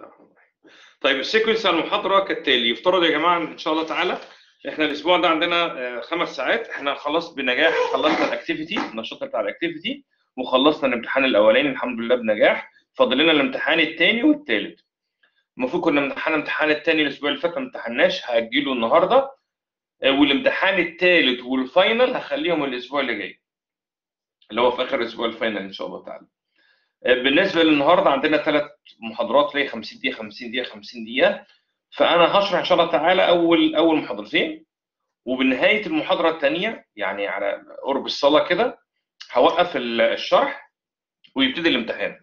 الله الرحمن الرحيم طيب السيكونس على المحاضره كالتالي يفترض يا جماعه ان شاء الله تعالى احنا الاسبوع ده عندنا آه، خمس ساعات احنا خلاص بنجاح خلصنا الاكتيفيتي النشاط بتاع الاكتيفيتي وخلصنا الامتحان الاولاني الحمد لله بنجاح فاضل لنا الامتحان الثاني والثالث المفروض كنا امتحان الامتحان الثاني الاسبوع اللي فات ما امتحناش هاجله النهارده آه، والامتحان الثالث والفاينل هخليهم الاسبوع اللي جاي اللي هو في اخر الاسبوع الفاينل ان شاء الله تعالى آه، بالنسبه للنهارده عندنا ثلاث محاضرات ليه 50 دقيقه 50 دقيقه 50 دقيقه فانا هشرح ان شاء الله تعالى اول اول محاضرتين وبنهايه المحاضره الثانيه يعني على قرب الصلاه كده هوقف ال- الشرح ويبتدي الامتحان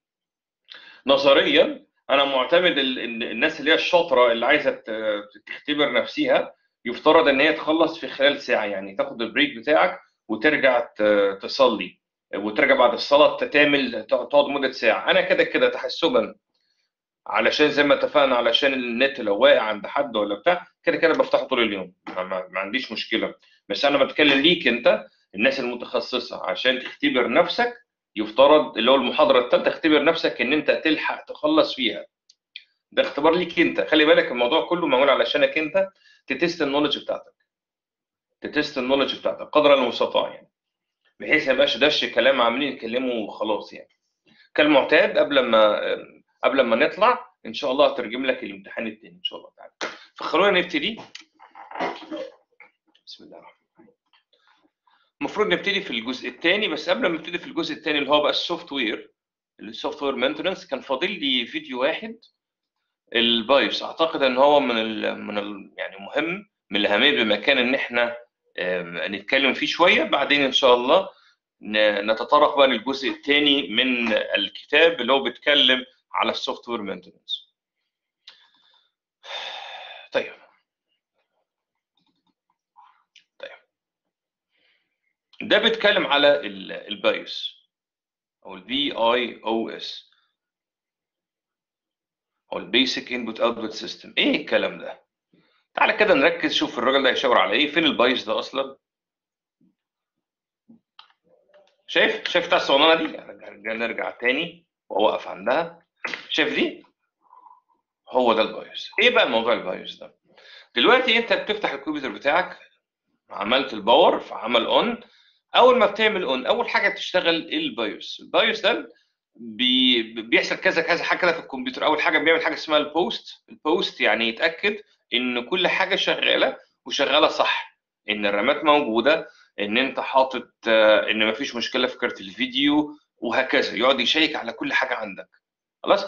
نظريا انا معتمد ال- ان الناس اللي هي الشاطره اللي عايزه ت- تختبر نفسها يفترض ان هي تخلص في خلال ساعه يعني تاخد البريك بتاعك وترجع ت- تصلي وترجع بعد الصلاه تعمل تقعد مده ساعه انا كده كده تحسبا علشان زي ما اتفقنا علشان النت لو واقع عند حد ولا بتاع كده كده بفتحه طول اليوم ما, ما, ما عنديش مشكله بس انا بتكلم ليك انت الناس المتخصصه عشان تختبر نفسك يفترض اللي هو المحاضره الثالثه اختبر نفسك ان انت تلحق تخلص فيها ده اختبار ليك انت خلي بالك الموضوع كله معمول علشانك انت تتست النولج بتاعتك تتست النولج بتاعتك قدر المستطاع يعني بحيث ما يبقاش دش كلام عاملين يتكلموا وخلاص يعني كالمعتاد قبل ما قبل ما نطلع ان شاء الله هترجم لك الامتحان التاني ان شاء الله تعالى فخلونا نبتدي بسم الله الرحمن الرحيم المفروض نبتدي في الجزء الثاني بس قبل ما نبتدي في الجزء الثاني اللي هو بقى السوفت وير السوفت وير مينتنس كان فاضل لي فيديو واحد البايوس اعتقد ان هو من ال من ال يعني مهم من الاهميه بمكان ان احنا آم، نتكلم فيه شويه بعدين ان شاء الله ن- نتطرق بقى للجزء الثاني من الكتاب اللي هو بيتكلم على السوفت وير مينتنس طيب طيب ده بيتكلم على ال- البايوس او البي اي او اس او البيسك انبوت اوتبوت سيستم ايه الكلام ده تعالى كده نركز شوف الراجل ده هيشاور على ايه فين البايوس ده اصلا شايف شايف بتاع الصغننه دي نرجع نرجع تاني واوقف عندها شايف دي هو ده البايوس ايه بقى موضوع البايوس ده دلوقتي انت بتفتح الكمبيوتر بتاعك عملت الباور فعمل اون اول ما بتعمل اون اول حاجه بتشتغل البايوس البايوس ده بي بيحصل كذا كذا حاجه كده في الكمبيوتر اول حاجه بيعمل حاجه اسمها البوست البوست يعني يتاكد ان كل حاجه شغاله وشغاله صح ان الرامات موجوده ان انت حاطط آه، ان مفيش مشكله في كارت الفيديو وهكذا يقعد يشيك على كل حاجه عندك خلاص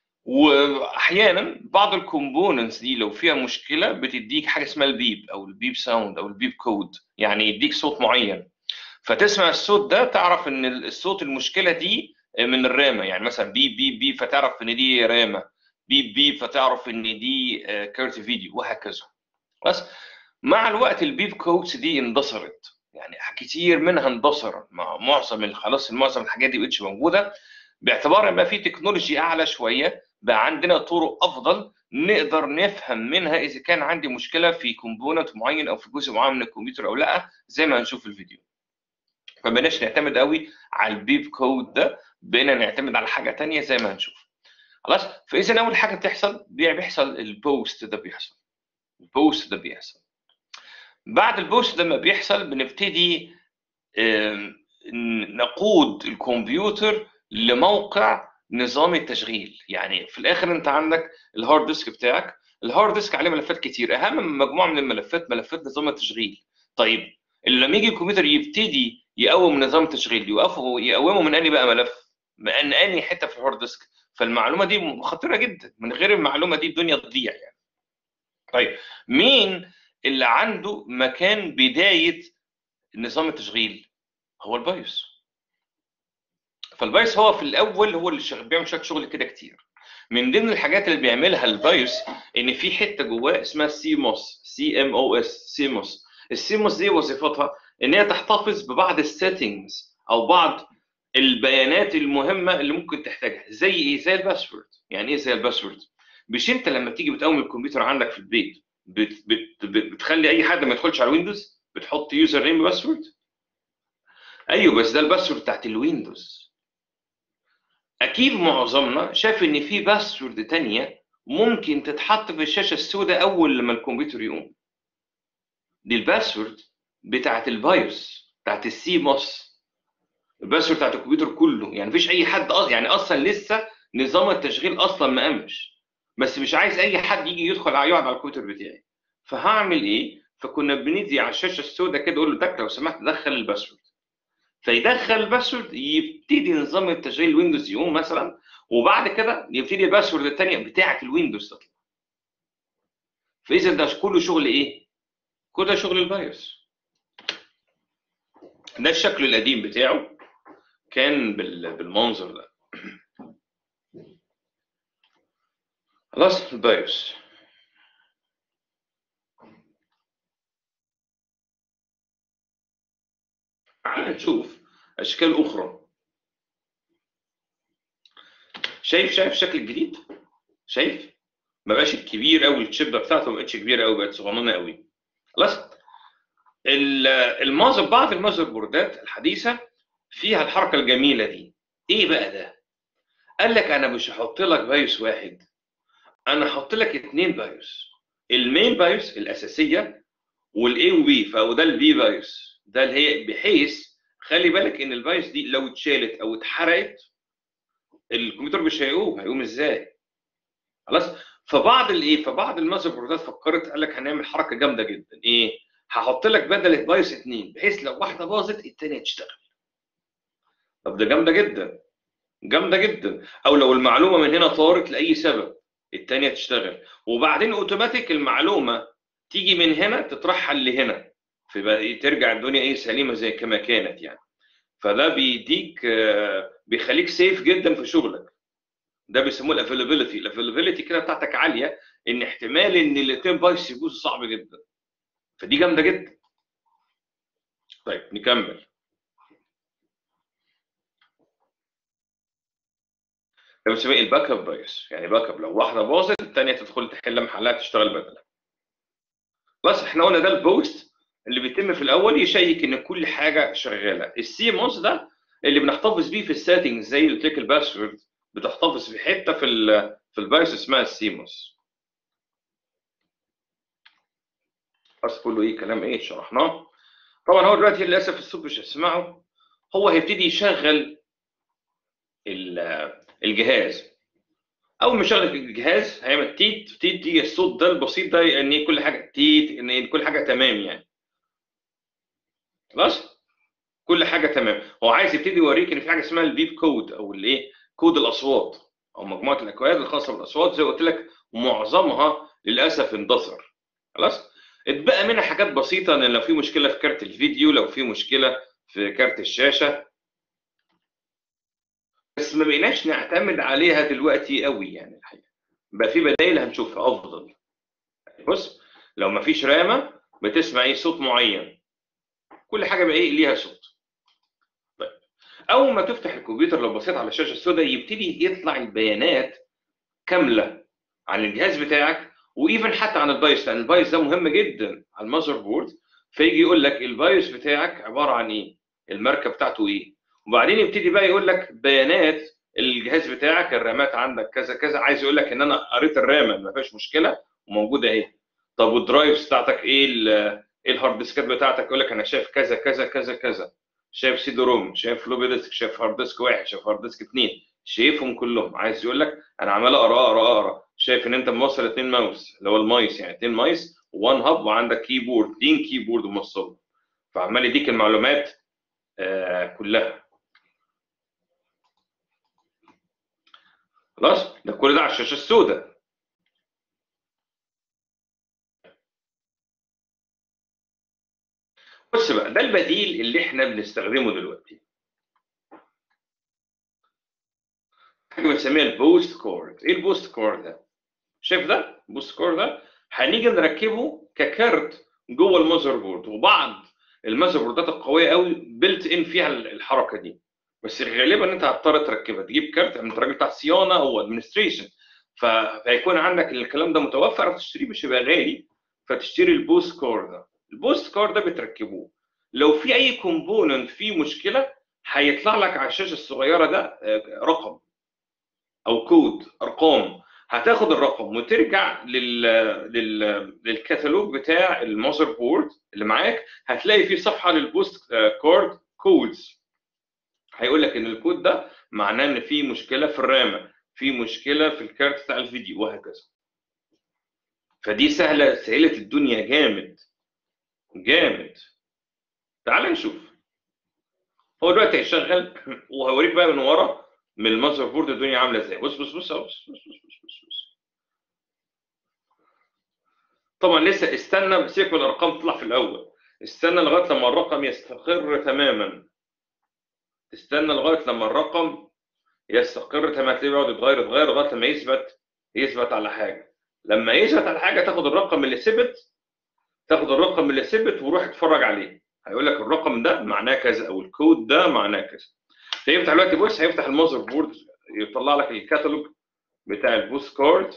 واحيانا بعض الكومبوننتس دي لو فيها مشكله بتديك حاجه اسمها البيب او البيب ساوند او البيب كود يعني يديك صوت معين فتسمع الصوت ده تعرف ان الصوت المشكله دي من الرامه يعني مثلا بيب بيب بيب فتعرف ان دي رامه بيب بيب فتعرف ان دي آه، كارت فيديو وهكذا بس مع الوقت البيب كودز دي اندثرت يعني كتير منها اندثر مع معظم ال- خلاص معظم الحاجات دي مبقتش موجوده باعتبار ان بقى في تكنولوجي اعلى شويه بقى عندنا طرق افضل نقدر نفهم منها اذا كان عندي مشكله في كومبوننت معين او في جزء معين من الكمبيوتر او لا زي ما هنشوف في الفيديو فبقيناش نعتمد قوي على البيب كود ده بقينا نعتمد على حاجه تانية زي ما هنشوف خلاص فاذا اول حاجه بتحصل بي- بيحصل البوست ده بيحصل البوست ده بيحصل بعد البوست ده ما بيحصل بنبتدي آم، ن- نقود الكمبيوتر لموقع نظام التشغيل يعني في الاخر انت عندك الهارد ديسك بتاعك الهارد ديسك عليه ملفات كتير اهم من مجموعه من الملفات ملفات نظام التشغيل طيب اللي لما يجي الكمبيوتر يبتدي يقوم نظام التشغيل يوقفه يقومه من انهي بقى ملف من انهي حته في الهارد ديسك فالمعلومه دي خطيره جدا من غير المعلومه دي الدنيا تضيع يعني طيب مين اللي عنده مكان بدايه نظام التشغيل هو البايوس فالبايوس هو في الاول هو اللي شغ- بيعمل شويه شغل كده كتير من ضمن الحاجات اللي بيعملها البايوس ان في حته جواه اسمها سيموس سي ام او اس سيموس السيموس دي وظيفتها ان هي تحتفظ ببعض السيتنجز او بعض البيانات المهمه اللي ممكن تحتاجها زي ايه زي الباسورد يعني ايه زي الباسورد مش انت لما تيجي بتقوم الكمبيوتر عندك في البيت بت بت بت بتخلي اي حد ما يدخلش على الويندوز بتحط يوزر نيم باسورد ايوه بس ده الباسورد بتاعت الويندوز اكيد معظمنا شاف ان في باسورد تانية ممكن تتحط في الشاشه السوداء اول لما الكمبيوتر يقوم دي الباسورد بتاعت البايوس بتاعت السي موس الباسورد بتاعت الكمبيوتر كله يعني مفيش اي حد أص... يعني اصلا لسه نظام التشغيل اصلا ما قامش بس مش عايز اي حد يجي يدخل يقعد على الكمبيوتر بتاعي فهعمل ايه فكنا بندي على الشاشه السوداء كده اقول له تك لو سمحت دخل الباسورد فيدخل الباسورد يبتدي نظام التشغيل ويندوز يقوم مثلا وبعد كده يبتدي الباسورد الثانيه بتاعه الويندوز تطلع فاذا ده كله شغل ايه؟ كل ده شغل البايوس ده الشكل القديم بتاعه كان بال- بالمنظر ده خلاص البايوس تعال نشوف اشكال اخرى شايف شايف الشكل الجديد شايف ما بقاش الكبير قوي الشبه بتاعته ما بقتش كبيره قوي بقت صغننه قوي خلاص ال- المازر بعض المازر بوردات الحديثه فيها الحركه الجميله دي ايه بقى ده قال لك انا مش هحط لك بايوس واحد انا هحط لك اثنين بايوس المين بايوس الاساسيه والاي وبي فهو ده البي بايوس ده اللي هي بحيث خلي بالك ان البايوس دي لو اتشالت او اتحرقت الكمبيوتر مش هيقوم هيقوم ازاي خلاص فبعض الايه فبعض المذر بوردات فكرت قال لك هنعمل حركه جامده جدا ايه هحط لك بدل البايوس اثنين بحيث لو واحده باظت الثانيه تشتغل طب ده جامده جدا جامده جدا او لو المعلومه من هنا طارت لاي سبب الثانيه تشتغل وبعدين اوتوماتيك المعلومه تيجي من هنا تترحل لهنا فيبقى ترجع الدنيا ايه سليمه زي كما كانت يعني فده بيديك آه، بيخليك سيف جدا في شغلك ده بيسموه الافيلابيلتي الافيلابيلتي كده بتاعتك عاليه ان احتمال ان الاثنين بايس يبوظوا صعب جدا فدي جامده جدا طيب نكمل ده بنسميه الباك اب بايس يعني باك اب لو واحده باظت الثانيه تدخل تحل محلها تشتغل بدلها خلاص احنا قلنا ده البوست اللي بيتم في الاول يشيك ان كل حاجه شغاله السي موس ده اللي بنحتفظ بيه في السيتنجز زي اللي قلت لك الباسورد بتحتفظ في حته في ال في البايس اسمها السيموس بس كله ايه كلام ايه شرحناه طبعا هو دلوقتي للاسف الصوت مش هتسمعه هو هيبتدي يشغل ال- الجهاز اول ما يشغل الجهاز هيعمل تيت تيت دي الصوت ده البسيط ده ان كل حاجه تيت ان كل حاجه تمام يعني خلاص كل حاجه تمام هو عايز يبتدي يوريك ان في حاجه اسمها البيب كود او الايه كود الاصوات او مجموعه الاكواد الخاصه بالاصوات زي ما قلت لك معظمها للاسف اندثر خلاص اتبقى منها حاجات بسيطه ان لو في مشكله في كارت الفيديو لو في مشكله في كارت الشاشه بس ما بقيناش نعتمد عليها دلوقتي قوي يعني الحقيقه بقى في بدائل هنشوفها افضل بص لو ما فيش رامه بتسمع ايه صوت معين كل حاجه بقى ايه ليها صوت طيب اول ما تفتح الكمبيوتر لو بصيت على الشاشه السوداء يبتدي يطلع البيانات كامله عن الجهاز بتاعك وايفن حتى عن البايوس لان البايوس ده مهم جدا على المذر بورد فيجي يقول لك البايوس بتاعك عباره عن ايه الماركه بتاعته ايه وبعدين يبتدي بقى يقول لك بيانات الجهاز بتاعك الرامات عندك كذا كذا عايز يقول لك ان انا قريت الرامه ما فيش مشكله وموجوده اهي طب والدرايفز بتاعتك ايه ال- ايه الهارد ديسكات بتاعتك يقول لك انا شايف كذا كذا كذا كذا شايف سيدي روم شايف فلوبي ديسك شايف هارد ديسك واحد شايف هارد ديسك اثنين شايفهم كلهم عايز يقول لك انا عمال اقرا اقرا اقرا شايف ان انت موصل اثنين ماوس اللي هو المايس يعني اثنين مايس وان هاب وعندك كيبورد دين كيبورد موصله فعمال يديك المعلومات آه كلها خلاص ده كل ده على الشاشه السوداء بص بقى ده البديل اللي احنا بنستخدمه دلوقتي حاجه بنسميها البوست كورد ايه البوست كورد ده شايف ده البوست كورد ده هنيجي نركبه ككارت جوه المذر بورد وبعض المذر بوردات القويه قوي بيلت ان فيها الحركه دي بس غالبا انت هتضطر تركبها تجيب كارت من الراجل بتاع صيانه او ادمنستريشن فهيكون عندك الكلام ده متوفر فتشتريه مش هيبقى غالي فتشتري البوست كور ده البوست كور ده بتركبوه لو في اي كومبوننت فيه مشكله هيطلع لك على الشاشه الصغيره ده آه، رقم او كود ارقام هتاخد الرقم وترجع لل... لل... للكتالوج بتاع المذر بورد اللي معاك هتلاقي فيه صفحه للبوست كارد كودز هيقول لك ان الكود ده معناه ان في مشكله في الرامه في مشكله في الكارت بتاع الفيديو وهكذا فدي سهله سهلت الدنيا جامد جامد تعال نشوف هو دلوقتي هيشغل وهوريك بقى من ورا من المذر بورد الدنيا عامله ازاي بص بص بص بص بص بص بص بص, بص. طبعا لسه استنى سيبك من الارقام تطلع في الاول استنى لغايه لما الرقم يستقر تماما استنى لغايه لما الرقم يستقر تماما تلاقيه بيقعد يتغير يتغير لغايه لما يثبت يثبت على حاجه لما يثبت على حاجه تاخد الرقم اللي ثبت تاخد الرقم اللي ثبت وروح اتفرج عليه هيقول لك الرقم ده معناه كذا او الكود ده معناه كذا فيفتح دلوقتي بص هيفتح المذر بورد يطلع لك الكتالوج بتاع البوست كارد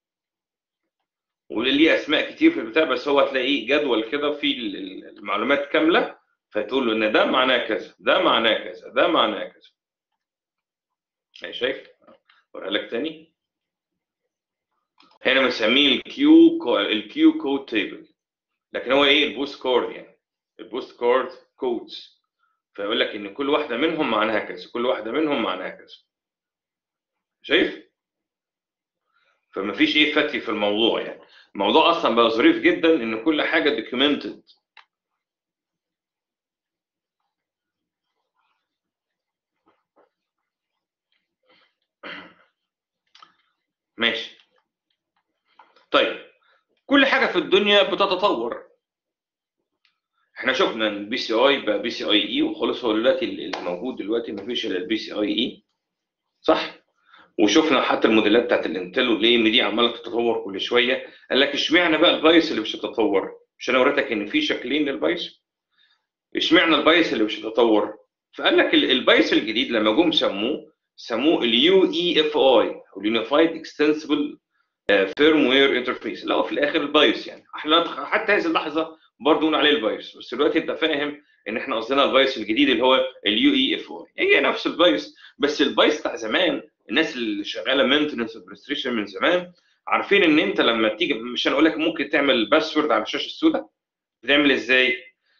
وليه اسماء كتير في البتاع بس هو هتلاقيه جدول كده فيه المعلومات كامله فتقول له ان ده معناه كذا ده معناه كذا ده معناه كذا اهي شايف اوريها لك تاني هنا بنسميه الكيو الكيو كود تيبل لكن هو ايه البوست كارد يعني البوست كارد كودز فيقول لك ان كل واحده منهم معناها كذا كل واحده منهم معناها كذا شايف فما فيش ايه فتي في الموضوع يعني الموضوع اصلا بقى ظريف جدا ان كل حاجه دوكيومنتد ماشي طيب كل حاجه في الدنيا بتتطور احنا شفنا ان البي سي اي بقى بي سي اي اي وخلاص هو دلوقتي اللي موجود دلوقتي ما فيش الا البي سي اي اي صح وشفنا حتى الموديلات بتاعت الانتل والاي ام دي عماله تتطور كل شويه قال لك اشمعنى بقى البايس اللي مش هتتطور مش انا وريتك ان في شكلين للبايس اشمعنى البايس اللي مش هتتطور فقال لك البايس الجديد لما جم سموه سموه اليو اي اف اي او اليونيفايد اكستنسبل فيرم وير انترفيس اللي هو في الاخر البايس يعني احنا حتى هذه اللحظه برضه نقول عليه البايس بس دلوقتي انت فاهم ان احنا قصدنا البايس الجديد اللي هو اليو اي اف اي هي نفس البايس بس البايس بتاع زمان الناس اللي شغاله مينتنس ادمنستريشن من زمان عارفين ان انت لما تيجي مش هنقول لك ممكن تعمل باسورد على الشاشه السوداء بتعمل ازاي؟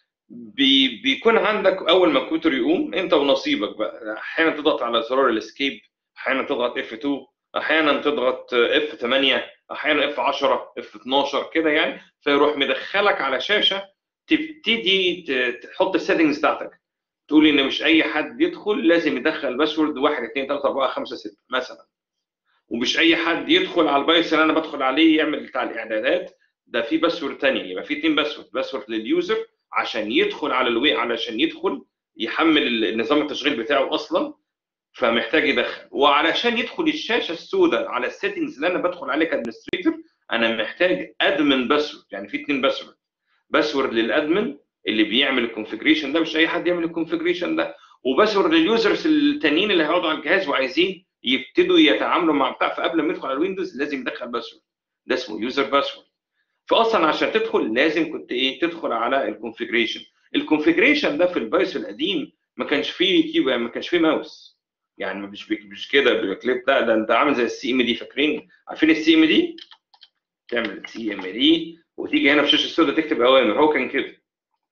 بي بيكون عندك اول ما الكمبيوتر يقوم انت ونصيبك بقى احيانا تضغط على زرار الاسكيب احيانا تضغط اف 2 احيانا تضغط اف 8 احيانا اف 10 اف 12 كده يعني فيروح مدخلك على شاشه تبتدي تحط السيتنجز بتاعتك تقول ان مش اي حد يدخل لازم يدخل باسورد 1 2 3 4 5 6 مثلا ومش اي حد يدخل على البايس اللي انا بدخل عليه يعمل بتاع الاعدادات ده في باسورد ثانيه يبقى في اثنين باسورد باسورد لليوزر عشان يدخل على الوي علشان يدخل يحمل نظام التشغيل بتاعه اصلا فمحتاج يدخل وعلشان يدخل الشاشه السوداء على السيتنجز اللي انا بدخل عليه كادمنستريتور انا محتاج ادمن باسورد يعني في اثنين باسورد باسورد للادمن اللي بيعمل الكونفجريشن ده مش اي حد يعمل الكونفجريشن ده وباسورد لليوزرز التانيين اللي هيقعدوا على الجهاز وعايزين يبتدوا يتعاملوا مع بتاع فقبل ما يدخل على الويندوز لازم يدخل باسورد ده اسمه يوزر باسورد فاصلا عشان تدخل لازم كنت ايه تدخل على الكونفجريشن الكونفجريشن ده في البايس القديم ما كانش فيه كيبورد ما كانش فيه ماوس يعني مش مش كده بالكليب لا ده انت عامل زي السي ام دي فاكرين عارفين السي ام دي تعمل سي ام دي وتيجي هنا في الشاشه السوداء تكتب اوامر هو كان كده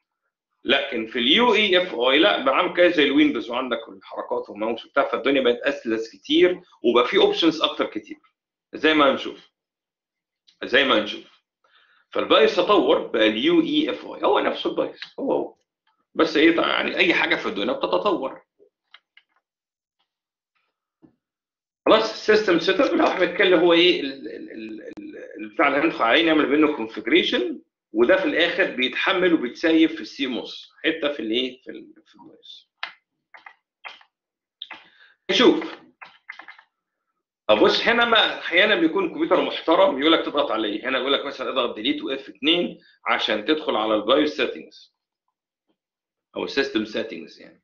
لكن في اليو اي اف اي لا بقى عامل كده زي الويندوز وعندك الحركات والماوس وبتاع فالدنيا بقت اسلس كتير وبقى في اوبشنز اكتر كتير زي ما هنشوف زي ما هنشوف فالبايس تطور بقى اليو اي اف اي هو نفسه البايس هو هو بس ايه يعني اي حاجه في الدنيا بتتطور خلاص السيستم سيت اب لو احنا بنتكلم هو ايه البتاع اللي هندخل عليه نعمل منه كونفجريشن وده في الاخر بيتحمل وبيتسيف في السي موس حته في الايه في ال في البايس نشوف ابص هنا ما احيانا بيكون كمبيوتر محترم يقول لك تضغط عليه هنا يقول لك مثلا اضغط ديليت واف 2 عشان تدخل على البايوس سيتنجز او السيستم سيتنجز يعني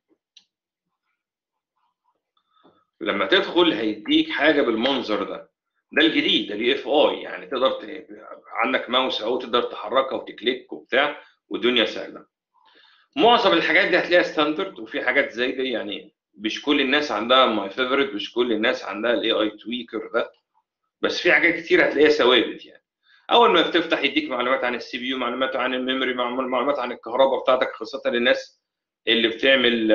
لما تدخل هيديك حاجه بالمنظر ده ده الجديد ده اليو اف اي يعني تقدر ت... عندك ماوس اهو تقدر تحركها وتكليك وبتاع والدنيا سهله معظم الحاجات دي هتلاقيها ستاندرد وفي حاجات زي دي يعني مش كل الناس عندها ماي فيفورت مش كل الناس عندها الاي اي تويكر ده بس في حاجات كتير هتلاقيها ثوابت يعني اول ما بتفتح يديك معلومات عن السي بي يو معلومات عن الميموري معلومات عن الكهرباء بتاعتك خاصه للناس اللي بتعمل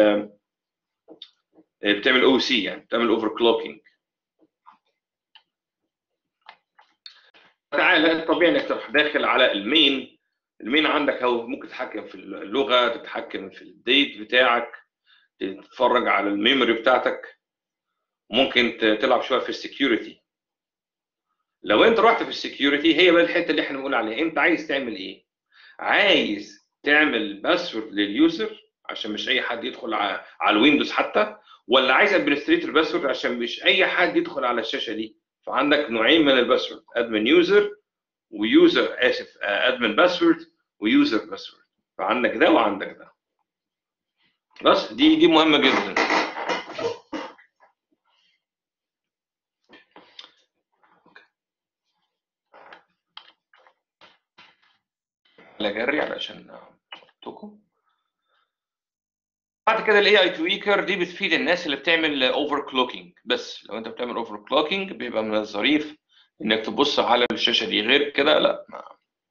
بتعمل او سي يعني بتعمل اوفر كلوكينج تعالى الطبيعي انك تروح داخل على المين المين عندك هو ممكن تتحكم في اللغه تتحكم في الديت بتاعك تتفرج على الميموري بتاعتك ممكن تلعب شويه في السكيورتي لو انت رحت في السكيورتي هي بقى الحته اللي احنا بنقول عليها انت عايز تعمل ايه عايز تعمل باسورد لليوزر عشان مش اي حد يدخل على, على الويندوز حتى ولا عايز ادمنستريتور باسورد عشان مش اي حد يدخل على الشاشه دي فعندك نوعين من الباسورد ادمن يوزر ويوزر اسف ادمن باسورد ويوزر باسورد فعندك ده وعندك ده بس دي دي مهمه جدا اجري علشان احطكم بعد كده الاي اي تويكر دي بتفيد الناس اللي بتعمل اوفر كلوكينج بس لو انت بتعمل اوفر كلوكينج بيبقى من الظريف انك تبص على الشاشه دي غير كده لا ما.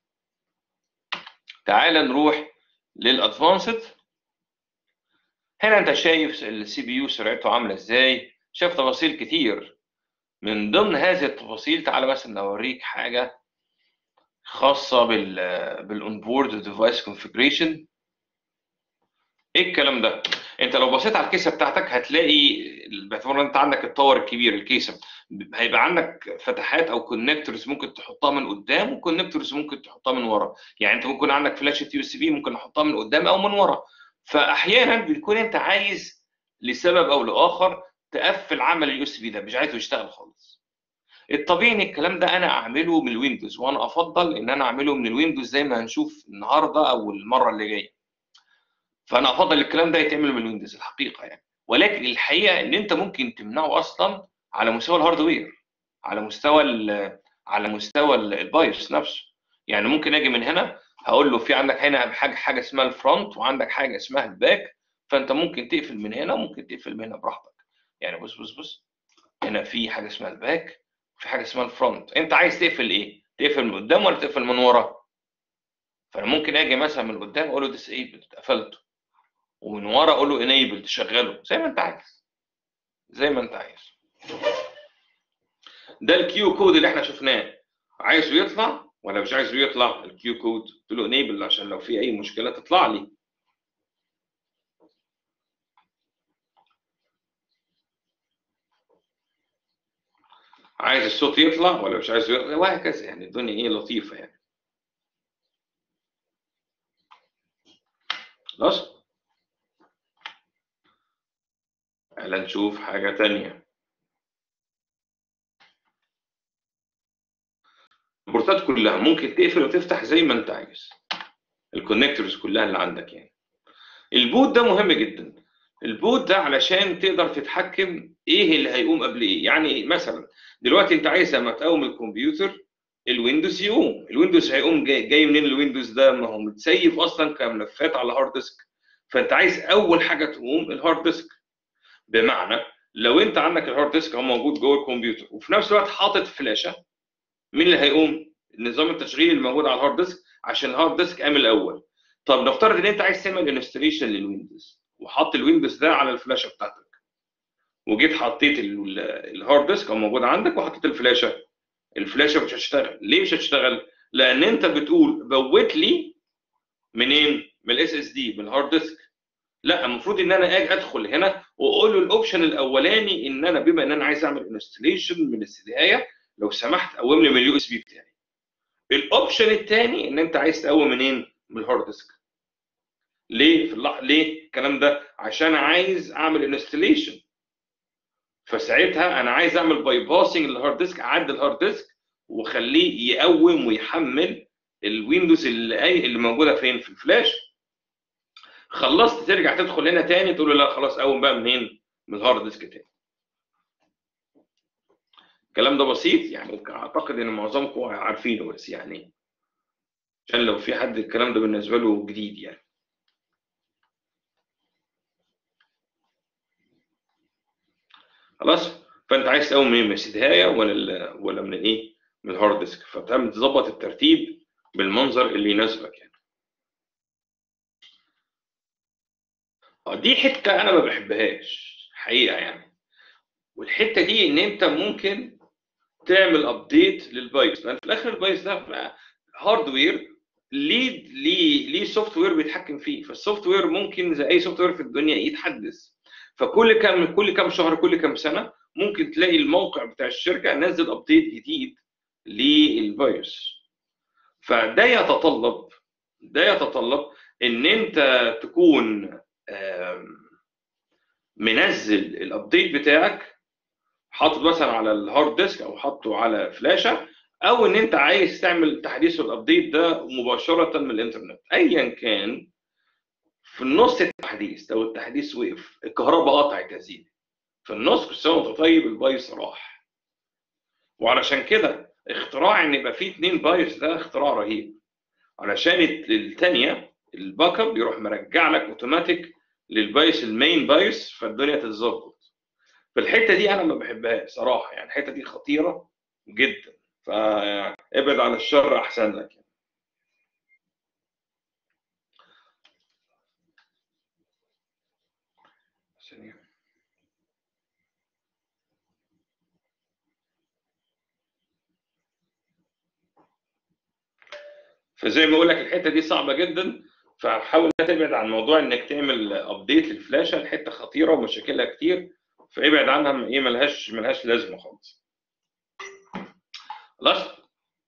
تعال نروح للادفانسد هنا انت شايف السي بي يو سرعته عامله ازاي شايف تفاصيل كتير من ضمن هذه التفاصيل تعالى مثلا اوريك حاجه خاصه بال بالاونبورد ديفايس كونفيجريشن ايه الكلام ده انت لو بصيت على الكيسه بتاعتك هتلاقي باعتبار ان انت عندك التاور الكبير الكيسه هيبقى عندك فتحات او كونكتورز ممكن تحطها من قدام وكونكتورز ممكن تحطها من ورا يعني انت ممكن عندك فلاشه يو اس بي ممكن نحطها من قدام او من ورا فاحيانا بتكون انت عايز لسبب او لاخر تقفل عمل اليو اس بي ده مش عايزه يشتغل خالص الطبيعي ان الكلام ده انا اعمله من الويندوز وانا افضل ان انا اعمله من الويندوز زي ما هنشوف النهارده او المره اللي جايه فانا افضل الكلام ده يتعمل من الويندوز الحقيقه يعني ولكن الحقيقه ان انت ممكن تمنعه اصلا على مستوى الهاردوير على مستوى على مستوى البايوس نفسه يعني ممكن اجي من هنا هقول له في عندك هنا حاجه حاجه اسمها الفرونت وعندك حاجه اسمها الباك فانت ممكن تقفل من هنا وممكن تقفل من هنا براحتك يعني بص بص بص هنا في حاجه اسمها الباك وفي حاجه اسمها الفرونت انت عايز تقفل ايه تقفل من قدام ولا تقفل من ورا فانا ممكن اجي مثلا من قدام اقول له ديسيبل قفلته ومن ورا اقول له انيبل تشغله زي ما انت عايز زي ما انت عايز ده الكيو كود اللي احنا شفناه عايزه يطلع ولا مش عايزه يطلع الكيو كود قلت له انيبل عشان لو في اي مشكله تطلع لي عايز الصوت يطلع ولا مش عايزه يطلع وهكذا يعني الدنيا ايه لطيفه يعني خلاص تعالى نشوف حاجة تانية البورتات كلها ممكن تقفل وتفتح زي ما انت عايز الكونكتورز كلها اللي عندك يعني البوت ده مهم جدا البوت ده علشان تقدر تتحكم ايه اللي هيقوم قبل ايه يعني مثلا دلوقتي انت عايز لما تقوم الكمبيوتر الويندوز يقوم الويندوز هيقوم جاي, جاي منين الويندوز ده ما هو متسيف اصلا كملفات على هارد ديسك فانت عايز اول حاجه تقوم الهارد ديسك بمعنى لو انت عندك الهارد ديسك هو موجود جوه الكمبيوتر وفي نفس الوقت حاطط فلاشه مين اللي هيقوم؟ نظام التشغيل الموجود على الهارد ديسك عشان الهارد ديسك قام الاول. طب نفترض ان انت عايز تعمل انستليشن للويندوز وحط الويندوز ده على الفلاشه بتاعتك. وجيت حطيت الهارد ديسك هو موجود عندك وحطيت الفلاشه. الفلاشه مش هتشتغل، ليه مش هتشتغل؟ لان انت بتقول بوت لي منين؟ من الاس اس دي من الهارد ديسك. لا المفروض ان انا اجي ادخل هنا واقول له الاوبشن الاولاني ان انا بما ان انا عايز اعمل انستليشن من السي لو سمحت قوم لي من اليو اس بي بتاعي. الاوبشن الثاني ان انت عايز تقوم منين؟ من الهارد ديسك. ليه؟ في اللح... ليه الكلام ده؟ عشان عايز اعمل انستليشن. فساعتها انا عايز اعمل باي باسنج للهارد ديسك اعدل الهارد ديسك واخليه يقوم ويحمل الويندوز اللي اللي موجوده فين؟ في الفلاش. خلصت ترجع تدخل هنا تاني تقول له لا خلاص قوم بقى منين؟ من الهارد ديسك تاني. الكلام ده بسيط يعني اعتقد ان معظمكم عارفينه بس يعني عشان لو في حد الكلام ده بالنسبه له جديد يعني خلاص فانت عايز تقوم منين من السي هايه ولا ال- ولا من الايه من الهارد ديسك فبتعمل تظبط الترتيب بالمنظر اللي يناسبك يعني اه دي حته انا ما بحبهاش حقيقه يعني والحته دي ان انت ممكن تعمل ابديت للبايس لان في الاخر البايس ده هاردوير ليه ليه ليه سوفت وير بيتحكم فيه فالسوفت وير ممكن زي اي سوفت وير في الدنيا يتحدث فكل كام كل كام شهر كل كام سنه ممكن تلاقي الموقع بتاع الشركه نزل ابديت جديد للبايوس فده يتطلب ده يتطلب ان انت تكون آم، منزل الابديت بتاعك حاطط مثلا على الهارد ديسك او حاطه على فلاشه او ان انت عايز تعمل تحديث الابديت ده مباشره من الانترنت ايا كان في النص التحديث لو التحديث وقف الكهرباء قطعت يا سيدي في النص كل سنه وانت طيب البايس راح وعلشان كده اختراع ان يبقى فيه اتنين بايس ده اختراع رهيب علشان الثانيه الباك اب يروح مرجع لك اوتوماتيك للبايس المين بايس فالدنيا تتظبط فالحته دي انا ما بحبهاش صراحه يعني الحته دي خطيره جدا فابعد عن الشر احسن لك يعني. ثانية. فزي ما بقول لك الحته دي صعبه جدا فحاول تبعد عن موضوع انك تعمل ابديت للفلاشه الحته خطيره ومشاكلها كتير فابعد عنها ايه ملهاش ملهاش لازمه خالص خلاص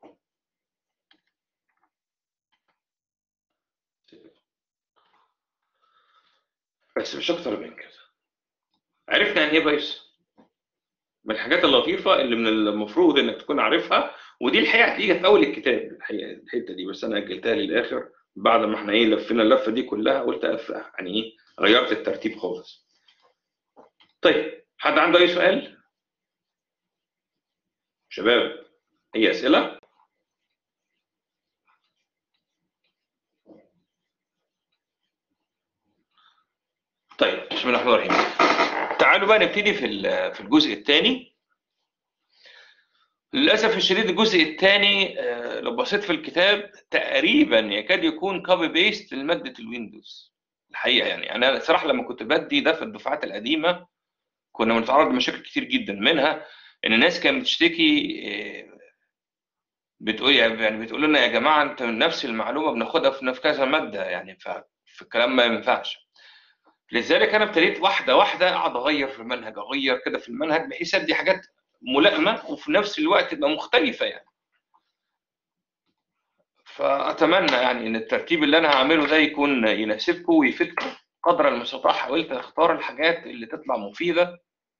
بس مش اكتر من كده عرفنا يعني ايه بايس من الحاجات اللطيفه اللي من المفروض انك تكون عارفها ودي الحقيقه هتلاقيها في اول الكتاب الحقيقه الحته دي بس انا اجلتها للاخر بعد ما احنا ايه لفينا اللفه دي كلها قلت أف يعني ايه غيرت الترتيب خالص طيب حد عنده اي سؤال شباب اي اسئله طيب بسم الله الرحمن الرحيم تعالوا بقى نبتدي في ال- في الجزء الثاني للاسف الشديد الجزء الثاني لو بصيت في الكتاب تقريبا يكاد يكون كوبي بيست لماده الويندوز الحقيقه يعني انا صراحه لما كنت بدي ده في الدفعات القديمه كنا بنتعرض لمشاكل كتير جدا منها ان الناس كانت بتشتكي آه، بتقول يعني بتقول لنا يا جماعه انت نفس المعلومه بناخدها في في كذا ماده يعني فالكلام ما ينفعش لذلك انا ابتديت واحده واحده اقعد اغير في المنهج اغير كده في المنهج بحيث ادي حاجات ملائمه وفي نفس الوقت تبقى مختلفه يعني فاتمنى يعني ان الترتيب اللي انا هعمله ده يكون يناسبكم ويفيدكم قدر المستطاع حاولت اختار الحاجات اللي تطلع مفيده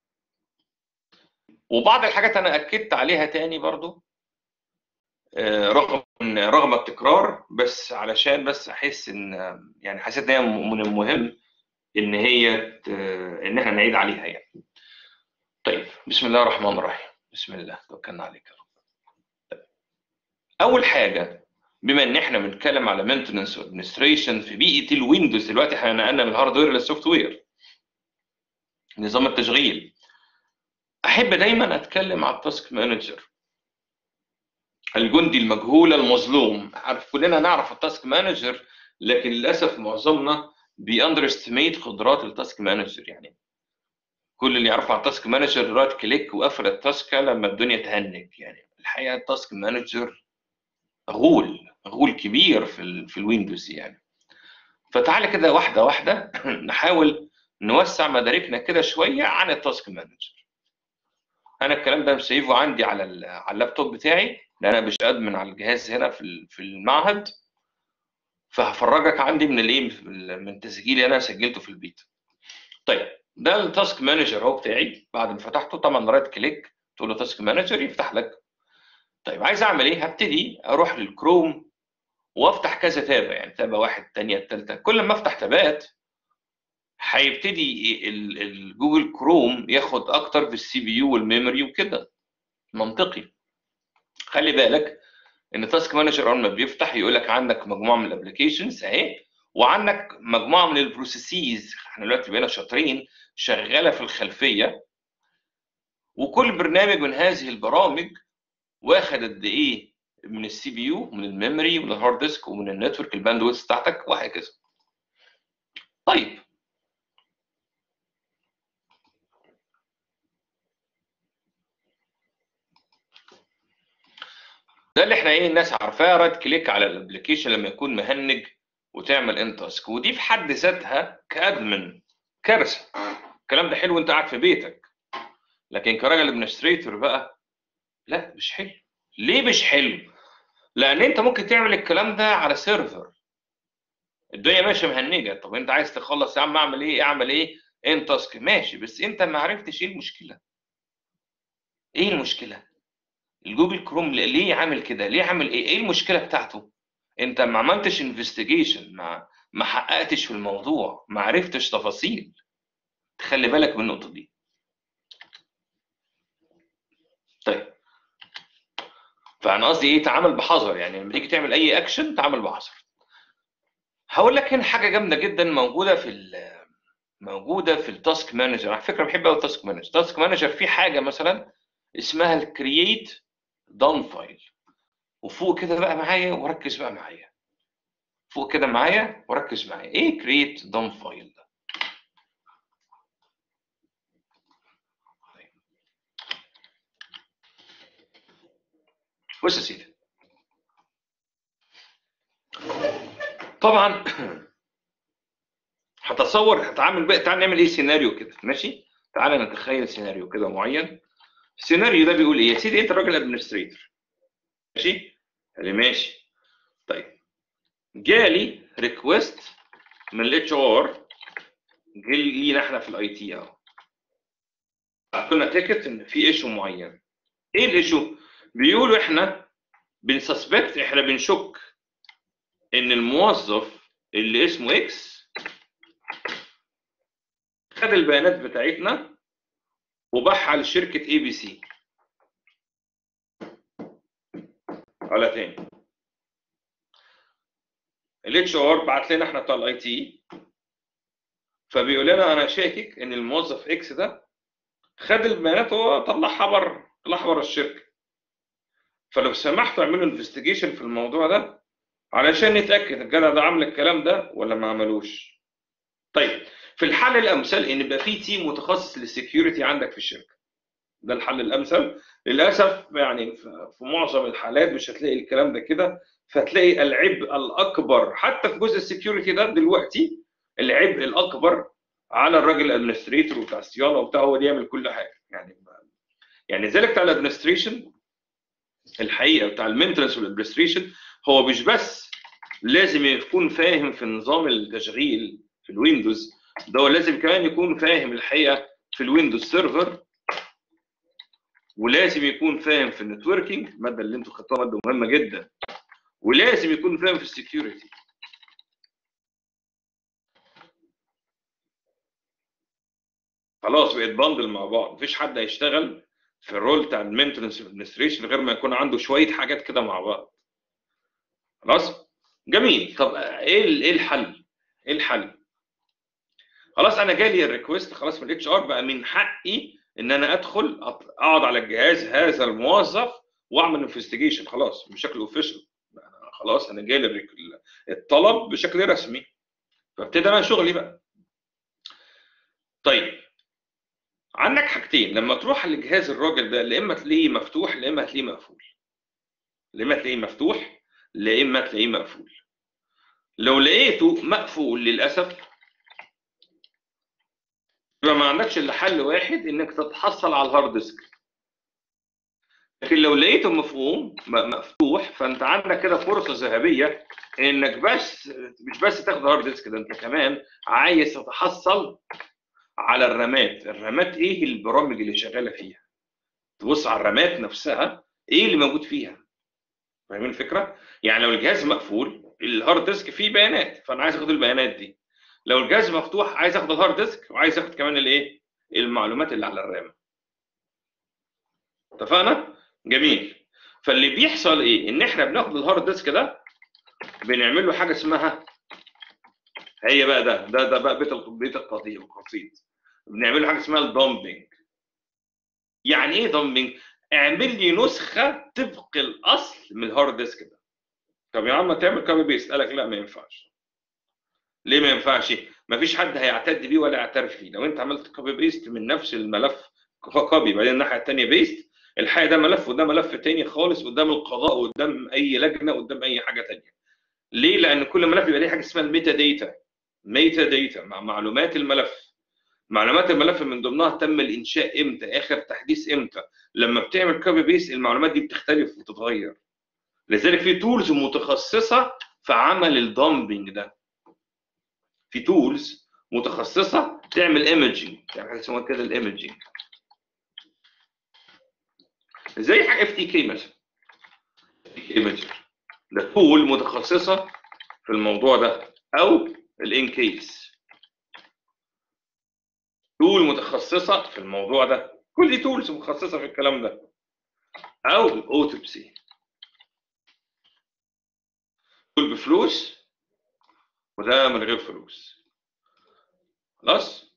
وبعض الحاجات انا اكدت عليها تاني برضو آه، رغم إن- رغم التكرار بس علشان بس احس ان يعني حسيت ان هي من المهم ان هي ت- ان احنا نعيد عليها يعني طيب بسم الله الرحمن الرحيم بسم الله توكلنا عليك يا رب طيب. اول حاجه بما ان احنا بنتكلم على مينتنس وادمنستريشن في بيئه الويندوز دلوقتي احنا نقلنا من الهاردوير للسوفت وير نظام التشغيل احب دايما اتكلم على التاسك مانجر الجندي المجهول المظلوم عارف كلنا نعرف التاسك مانجر لكن للاسف معظمنا بيأندرستيميت قدرات التاسك مانجر يعني كل اللي يعرف عن التاسك مانجر رايت كليك وقفل التاسكه لما الدنيا تهنج يعني الحقيقه التاسك مانجر غول غول كبير في ال في الويندوز يعني فتعالى كده واحده واحده نحاول نوسع مداركنا كده شويه عن التاسك مانجر انا الكلام ده مسيفه عندي على ال- على اللابتوب بتاعي لان انا مش ادمن على الجهاز هنا في ال- في المعهد فهفرجك عندي من الايه من تسجيلي انا سجلته في البيت طيب ده التاسك مانجر اهو بتاعي بعد ما فتحته طبعا رايت كليك تقول له تاسك مانجر يفتح لك طيب عايز اعمل ايه هبتدي اروح للكروم وافتح كذا تابه يعني تابه واحد الثانيه الثالثه كل ما افتح تابات هيبتدي ال- الجوجل كروم ياخد اكتر في السي بي يو والميموري وكده منطقي خلي بالك ان تاسك مانجر اول ما بيفتح يقول لك عندك مجموعه من الابلكيشنز اهي وعندك مجموعه من البروسيسز احنا دلوقتي بقينا شاطرين شغاله في الخلفيه وكل برنامج من هذه البرامج واخد قد ايه من السي بي يو من الميموري ومن الهارد ديسك ومن النتورك الباندويث بتاعتك وهكذا طيب ده اللي احنا ايه الناس عارفاه رايت كليك على الابلكيشن لما يكون مهنج وتعمل ان تاسك ودي في حد ذاتها كادمن كارثه الكلام ده حلو وانت قاعد في بيتك لكن كراجل ادمنستريتور بقى لا مش حلو ليه مش حلو لان انت ممكن تعمل الكلام ده على سيرفر الدنيا ماشيه مهنجه طب انت عايز تخلص يا عم اعمل ايه اعمل ايه ان تاسك ماشي بس انت ما عرفتش ايه المشكله ايه المشكله الجوجل كروم ليه عامل كده ليه عامل ايه ايه المشكله بتاعته انت ما عملتش انفستيجيشن ما ما حققتش في الموضوع ما عرفتش تفاصيل تخلي بالك من النقطه دي طيب فانا قصدي ايه تعامل بحذر يعني لما تيجي تعمل اي اكشن تعامل بحذر هقول لك هنا حاجه جامده جدا موجوده في ال موجوده في التاسك مانجر على فكره بحب قوي التاسك مانجر التاسك مانجر في حاجه مثلا اسمها الكرييت دون فايل وفوق كده بقى معايا وركز بقى معايا فوق كده معايا وركز معايا ايه كرييت دون فايل ده بص يا سيدي طبعا هتصور هتعامل بقى تعال نعمل ايه سيناريو كده ماشي تعال نتخيل سيناريو كده معين السيناريو ده بيقول ايه يا سيدي انت راجل ادمنستريتور ماشي قال لي ماشي طيب جالي ريكوست من الاتش ار جالي لينا احنا في الاي تي اهو كنا تيكت ان في ايشو معين ايه الايشو بيقولوا احنا بنسسبكت احنا بنشك ان الموظف اللي اسمه اكس خد البيانات بتاعتنا وباعها لشركه اي بي سي على تاني الاتش ار بعت لنا احنا بتاع الاي تي فبيقول لنا انا شاكك ان الموظف اكس ده خد البيانات وطلعها بره طلعها بره الشركه فلو سمحتوا اعملوا انفستيجيشن في الموضوع ده علشان نتاكد الجدع ده عمل الكلام ده ولا ما عملوش طيب في الحل الامثل ان يبقى في تيم متخصص للسكيورتي عندك في الشركه ده الحل الامثل للاسف يعني في معظم الحالات مش هتلاقي الكلام ده كده فهتلاقي العبء الاكبر حتى في جزء السكيورتي ده دلوقتي العبء الاكبر على الراجل الادمنستريتور وبتاع الصيانه وبتاع هو اللي يعمل كل حاجه يعني يعني ذلك بتاع الادمنستريشن الحقيقه بتاع المينتنس والادمنستريشن هو مش بس لازم يكون فاهم في نظام التشغيل في الويندوز ده هو لازم كمان يكون فاهم الحقيقه في الويندوز سيرفر ولازم يكون فاهم في النتوركينج الماده اللي انتوا خدتوها ماده مهمه جدا ولازم يكون فاهم في السكيورتي خلاص بقت باندل مع بعض مفيش حد هيشتغل في الرول بتاع المينتنس ادمنستريشن غير ما يكون عنده شويه حاجات كده مع بعض خلاص جميل طب ايه ايه الحل ايه الحل خلاص انا جالي الريكوست خلاص من الاتش ار بقى من حقي ان انا ادخل اقعد على الجهاز هذا الموظف واعمل انفستيجيشن خلاص بشكل اوفيشال خلاص انا جالي الطلب بشكل رسمي فابتدي انا شغلي بقى طيب عندك حاجتين لما تروح لجهاز الراجل ده يا اما تلاقيه مفتوح يا اما تلاقيه مقفول يا اما تلاقيه مفتوح يا اما تلاقيه مقفول لو لقيته مقفول للاسف يبقى ما عندكش الا حل واحد انك تتحصل على الهارد ديسك لكن لو لقيته مفهوم مفتوح فانت عندك كده فرصه ذهبيه انك بس مش بس تاخد هارد ديسك ده انت كمان عايز تتحصل على الرامات الرامات ايه البرامج اللي شغاله فيها تبص على الرامات نفسها ايه اللي موجود فيها فاهمين الفكره يعني لو الجهاز مقفول الهارد ديسك فيه بيانات فانا عايز اخد البيانات دي لو الجهاز مفتوح عايز اخد الهارد ديسك وعايز اخد كمان الايه المعلومات اللي على الرام اتفقنا جميل فاللي بيحصل ايه ان احنا بناخد الهارد ديسك ده بنعمل له حاجه اسمها هي بقى ده ده ده بقى بيت بيت القضيه القصيد بنعمل له حاجه اسمها الدامبنج يعني ايه دامبنج اعمل لي نسخه طبق الاصل من الهارد ديسك ده طب يا عم تعمل كوبي بيست قال لك لا ما ينفعش ليه ما ينفعش ما فيش حد هيعتد بيه ولا يعترف فيه لو انت عملت كوبي بيست من نفس الملف كوبي بعدين الناحيه الثانيه بيست الحقيقه ده ملف وده ملف تاني خالص قدام القضاء وقدام اي لجنه قدام اي حاجه تانيه ليه لان كل ملف بيبقى ليه حاجه اسمها الميتا داتا ميتا داتا مع معلومات الملف معلومات الملف من ضمنها تم الانشاء امتى اخر تحديث امتى لما بتعمل كوبي بيست المعلومات دي بتختلف وتتغير لذلك في تولز متخصصه في عمل الدمبنج ده في تولز متخصصه تعمل ايمجنج تعمل حاجه اسمها كده الايمجنج زي حاجه اف تي كي مثلا ايمجنج ده تول متخصصه في الموضوع ده او الان كيس تول متخصصه في الموضوع ده كل دي تولز متخصصه في الكلام ده او الاوتوبسي تول بفلوس وده من غير فلوس خلاص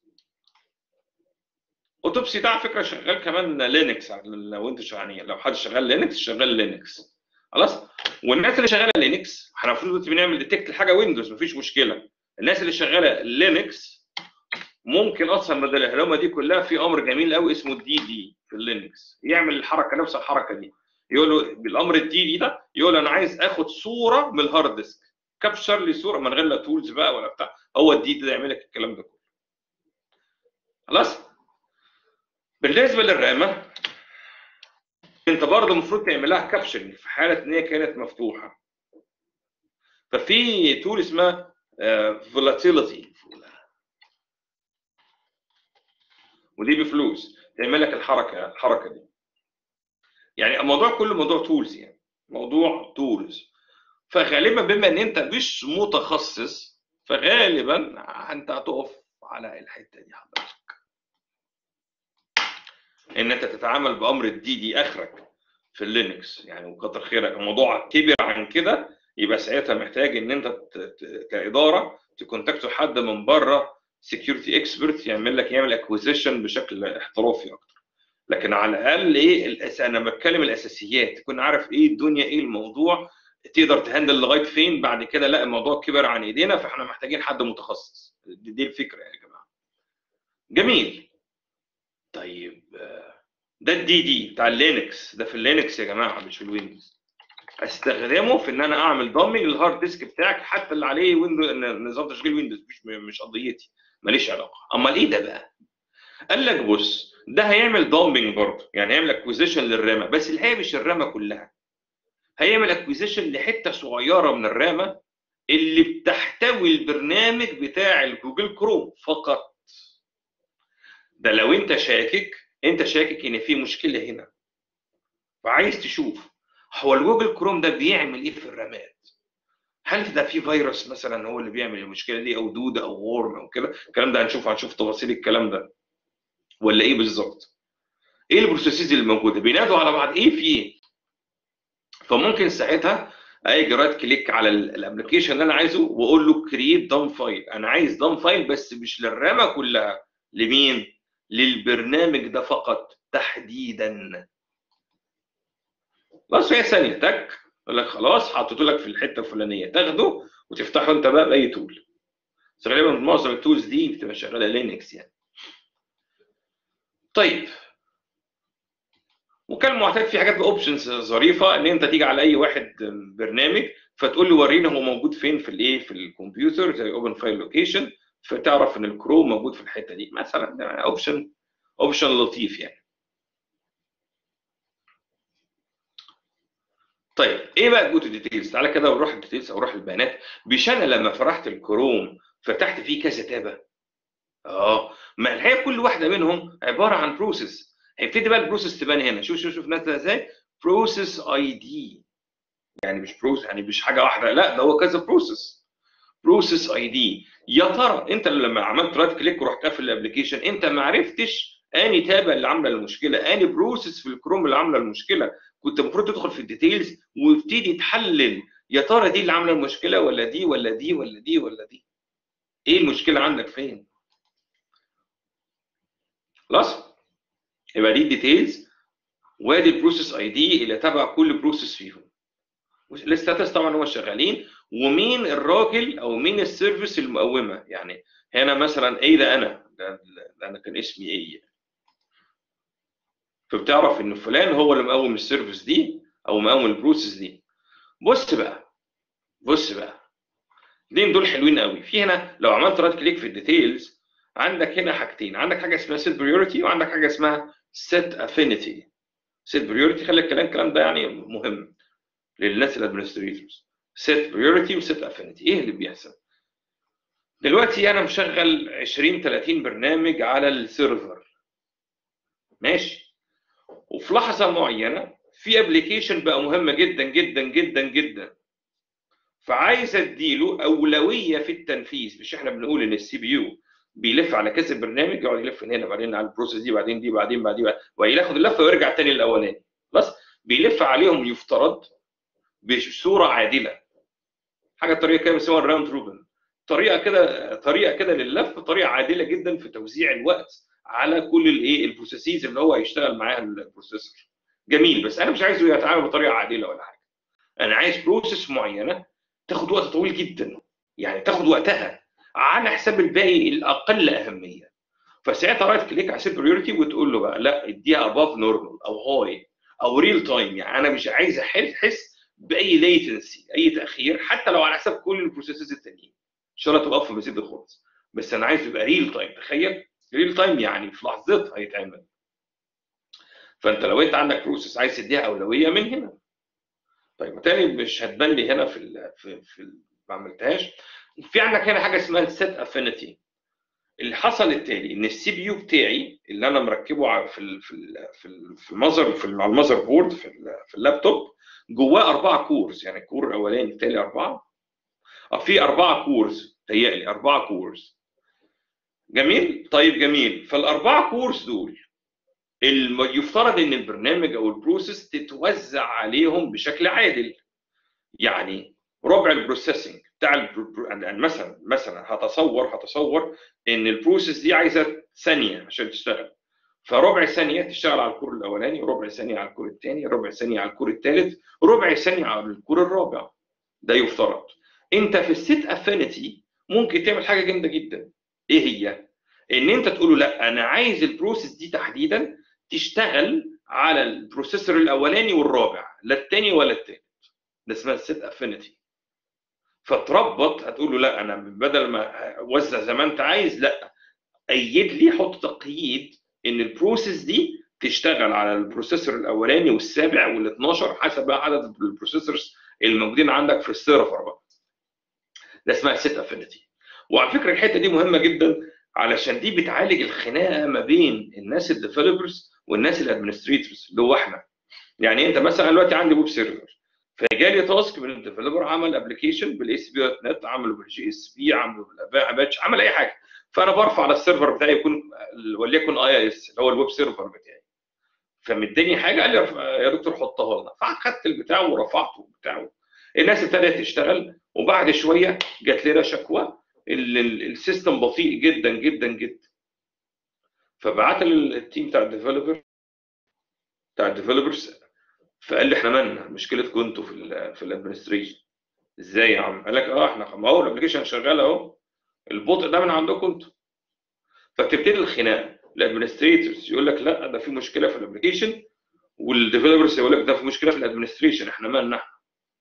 اوتوبسي ده على فكره شغال كمان لينكس لو انت يعني لو حد شغال لينكس شغال لينكس خلاص والناس اللي شغاله لينكس احنا المفروض بنعمل ديتكت لحاجه ويندوز مفيش مشكله الناس اللي شغاله لينكس ممكن اصلا بدل الهلومه دي كلها في امر جميل قوي اسمه الدي دي في اللينكس يعمل الحركه نفس الحركه دي يقول له بالامر الدي دي ده يقول له انا عايز اخد صوره من الهارد ديسك كابشر لي صوره من غير لا تولز بقى ولا بتاع هو الدي دي ده يعمل لك الكلام ده كله خلاص بالنسبه للرامه انت برضه المفروض تعمل لها كابشرنج في حاله ان هي كانت مفتوحه ففي تول اسمها فولاتيليتي ودي بفلوس تعمل لك الحركه الحركه دي يعني الموضوع كله موضوع تولز يعني موضوع تولز فغالبا بما ان انت مش متخصص فغالبا انت هتقف على الحته دي حضرتك ان انت تتعامل بامر الدي دي اخرك في اللينكس يعني وكتر خيرك الموضوع كبر عن كده يبقى ساعتها محتاج ان انت كاداره تكونتاكت حد من بره سكيورتي اكسبرت يعمل لك يعمل اكوزيشن بشكل احترافي اكتر لكن على الاقل ايه الأس... انا بتكلم الاساسيات تكون عارف ايه الدنيا ايه الموضوع تقدر تهندل لغايه فين بعد كده لا الموضوع كبر عن ايدينا فاحنا محتاجين حد متخصص دي, دي الفكره يا جماعه جميل طيب ده الدي دي بتاع اللينكس ده في اللينكس يا جماعه مش في الويندوز استخدمه في ان انا اعمل ضامن للهارد ديسك بتاعك حتى اللي عليه ويندوز نظام تشغيل ويندوز مش مش قضيتي ماليش علاقه امال ايه ده بقى قال لك بص ده هيعمل دومبنج برضه يعني هيعمل اكوزيشن للرامه بس الحقيقه مش الرامه كلها هيعمل اكوزيشن لحته صغيره من الرامه اللي بتحتوي البرنامج بتاع الجوجل كروم فقط ده لو انت شاكك انت شاكك ان في مشكله هنا وعايز تشوف هو الجوجل كروم ده بيعمل ايه في الرامات هل ده في فيروس مثلا هو اللي بيعمل المشكله دي او دوده او وورم او كده الكلام ده هنشوف هنشوف تفاصيل الكلام ده ولا ايه بالظبط ايه البروسيسز اللي موجوده بينادوا على بعض ايه في ايه فممكن ساعتها اجي رايت كليك على الابلكيشن اللي انا عايزه واقول له كرييت دام فايل انا عايز دام فايل بس مش للرامه كلها لمين للبرنامج ده فقط تحديدا بس هي ثانيه تك يقول لك خلاص حطيته لك في الحته الفلانيه تاخده وتفتحه انت بقى باي تول بس غالبا معظم التولز دي بتبقى شغاله لينكس يعني طيب وكان معتاد في حاجات باوبشنز ظريفه ان انت تيجي على اي واحد برنامج فتقول له ورينا هو موجود فين في الايه في الكمبيوتر زي اوبن فايل لوكيشن فتعرف ان الكروم موجود في الحته دي مثلا يعني اوبشن اوبشن لطيف يعني طيب ايه بقى جو تو ديتيلز تعالى كده ونروح الديتيلز او نروح البيانات مش انا لما فتحت الكروم فتحت فيه كذا تابه اه ما الحقيقه كل واحده منهم عباره عن بروسيس هيبتدي بقى البروسيس تبان هنا شوف شوف شوف نازله ازاي بروسيس اي دي يعني مش بروسيس يعني مش حاجه واحده لا ده هو كذا بروسيس بروسيس اي دي يا ترى انت لما عملت رايت كليك ورحت قافل الابلكيشن انت ما عرفتش اني تابع اللي عامله المشكله اني بروسيس في الكروم اللي عامله المشكله كنت المفروض تدخل في الديتيلز وتبتدي تحلل يا ترى دي اللي عامله المشكله ولا دي ولا دي ولا دي ولا دي ايه المشكله عندك فين خلاص يبقى دي الديتيلز وادي البروسيس اي دي اللي تبع كل بروسيس فيهم الستاتس طبعا هو شغالين ومين الراجل او مين السيرفيس المقومه يعني هنا مثلا ايه ده انا ده, ده انا كان اسمي ايه فبتعرف ان فلان هو اللي مقوم السيرفيس دي او مقوم البروسيس دي بص بقى بص بقى دين دول حلوين قوي في هنا لو عملت رايت كليك في الديتيلز عندك هنا حاجتين عندك حاجه اسمها سيت بريورتي وعندك حاجه اسمها سيت افينيتي سيت بريورتي خلي الكلام الكلام ده يعني مهم للناس الادمنستريتورز سيت بريورتي وسيت افينيتي ايه اللي بيحصل دلوقتي انا مشغل 20 30 برنامج على السيرفر ماشي وفي لحظه معينه في ابلكيشن بقى مهمه جدا جدا جدا جدا فعايز اديله اولويه في التنفيذ مش احنا بنقول ان السي بي يو بيلف على كذا برنامج يقعد يلف من هنا بعدين على البروسيس دي بعدين دي بعدين بعدين وياخد اللفه ويرجع تاني للاولاني بس بيلف عليهم يفترض بصوره عادله حاجه طريقه كده بيسموها الراوند روبن طريقه كده طريقه كده لللف طريقه عادله جدا في توزيع الوقت على كل الايه البروسيسز اللي هو هيشتغل معاها البروسيسور جميل بس انا مش عايزه يتعامل بطريقه عادله ولا حاجه انا عايز بروسيس معينه تاخد وقت طويل جدا يعني تاخد وقتها على حساب الباقي الاقل اهميه فساعتها رايت كليك على سيت بريورتي وتقول له بقى لا اديها اباف نورمال او هاي او ريل تايم يعني انا مش عايز احس باي ليتنسي اي تاخير حتى لو على حساب كل البروسيسز التانيين ان شاء الله تبقى في مزيد خالص بس انا عايز يبقى ريل تايم تخيل ريل تايم يعني في لحظتها هيتعمل فانت لو انت عندك بروسيس عايز تديها اولويه من هنا طيب بالتالي مش هتبان لي هنا في ال في, في ال ما عملتهاش في عندك هنا حاجه اسمها السيت افينيتي اللي حصل التالي ان السي بي يو بتاعي اللي انا مركبه في ال في ال في ال في المذر في على المذر بورد في, في اللابتوب جواه اربعه كورز يعني الكور الاولاني الثاني اربعه اه في اربعه كورز تهيألي اربعه كورز جميل طيب جميل فالاربعه كورز دول يفترض ان البرنامج او البروسيس تتوزع عليهم بشكل عادل يعني ربع البروسيسنج بتاع يعني مثلا مثلا هتصور هتصور ان البروسيس دي عايزه ثانيه عشان تشتغل فربع ثانيه تشتغل على الكور الاولاني ربع ثانيه على الكور الثاني ربع ثانيه على الكور الثالث ربع ثانيه على الكور الرابع ده يفترض انت في السيت افينيتي ممكن تعمل حاجه جامده جدا ايه هي ان انت تقول له لا انا عايز البروسيس دي تحديدا تشتغل على البروسيسور الاولاني والرابع لا الثاني ولا الثالث ده اسمها السيت افينيتي فتربط هتقول له لا انا بدل ما اوزع زي ما انت عايز لا ايد لي حط تقييد ان البروسيس دي تشتغل على البروسيسور الاولاني والسابع وال12 حسب بقى عدد البروسيسورز الموجودين عندك في السيرفر بقى ده اسمها سيت افينيتي وعلى فكره الحته دي مهمه جدا علشان دي بتعالج الخناقه ما بين الناس الديفلوبرز والناس الادمنستريتورز اللي هو احنا يعني انت مثلا دلوقتي عندي ويب سيرفر فجالي تاسك من الديفلوبر عمل ابلكيشن بالاي سي بي دوت نت عمله بالجي اس بي عمله بالاباتش عمل اي حاجه فانا برفع على السيرفر بتاعي يكون وليكن اي اس اللي هو الويب سيرفر بتاعي فمداني حاجه قال لي يا دكتور حطها لنا فاخدت البتاع ورفعته بتاعه الناس ابتدت تشتغل وبعد شويه جات لنا شكوى السيستم بطيء جدا جدا جدا فبعت التيم بتاع الديفلوبر بتاع الديفلوبرز فقال لي احنا مالنا مشكلتكم انتوا في ال في الادمنستريشن ازاي يا عم؟ قال لك اه احنا ما هو الابلكيشن شغال اهو البطء ده من عندكم انتوا فتبتدي الخناقه الادمنستريتورز يقول لك لا ده في مشكله في الابلكيشن والديفلوبرز يقول لك ده في مشكله في الادمنستريشن احنا مالنا احنا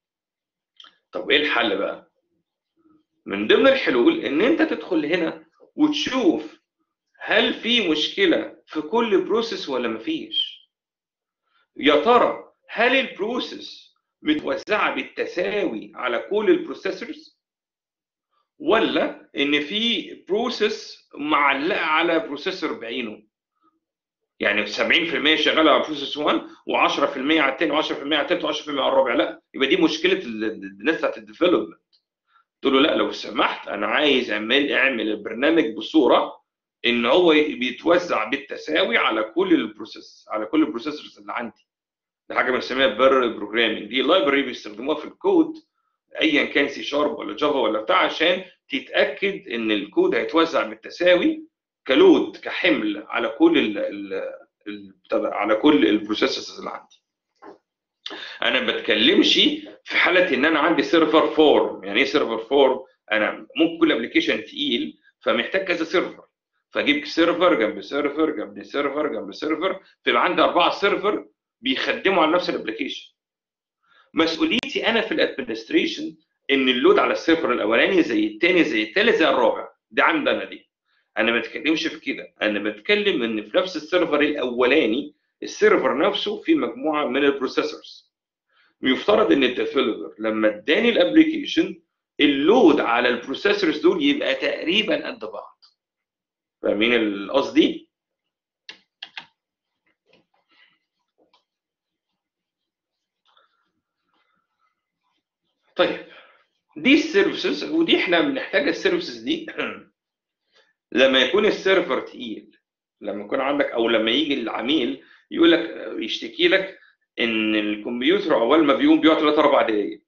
طب ايه الحل بقى؟ من ضمن الحلول ان انت تدخل هنا وتشوف هل في مشكله في كل بروسيس ولا مفيش؟ يا ترى هل البروسيس متوزعه بالتساوي على كل البروسيسورز ولا ان في بروسيس معلقه على بروسيسور بعينه يعني 70% شغاله على بروسيس 1 و10% على الثاني و10% على الثالث و10% على الرابع لا يبقى دي مشكله الناس بتاعت الديفلوبمنت تقول له لا لو سمحت انا عايز اعمل اعمل البرنامج بصوره ان هو بيتوزع بالتساوي على كل البروسيس على كل البروسيسورز اللي عندي دي حاجه بنسميها بارل بروجرامنج دي لايبرري بيستخدموها في الكود ايا كان سي شارب ولا جافا ولا بتاع عشان تتاكد ان الكود هيتوزع بالتساوي كلود كحمل على كل على كل البروسيسورز اللي عندي انا ما بتكلمش في حاله ان انا عندي سيرفر فورم يعني ايه سيرفر فورم انا ممكن كل ابلكيشن تقيل فمحتاج كذا سيرفر فاجيب سيرفر جنب سيرفر جنب سيرفر جنب سيرفر فيبقى عندي اربعه سيرفر بيخدموا على نفس الابلكيشن مسؤوليتي انا في الادمنستريشن ان اللود على السيرفر الاولاني زي الثاني زي الثالث زي الرابع دي عندنا دي انا ما بتكلمش في كده انا بتكلم ان في نفس السيرفر الاولاني السيرفر نفسه فيه مجموعه من البروسيسورز يفترض ان الديفلوبر لما اداني الابلكيشن اللود على البروسيسورز دول يبقى تقريبا قد بعض فاهمين القصدي؟ طيب دي السيرفيسز ودي احنا بنحتاج السيرفيسز دي لما يكون السيرفر تقيل لما يكون عندك او لما يجي العميل يقول لك يشتكي لك ان الكمبيوتر اول ما بيقوم بيقعد 3 4 دقائق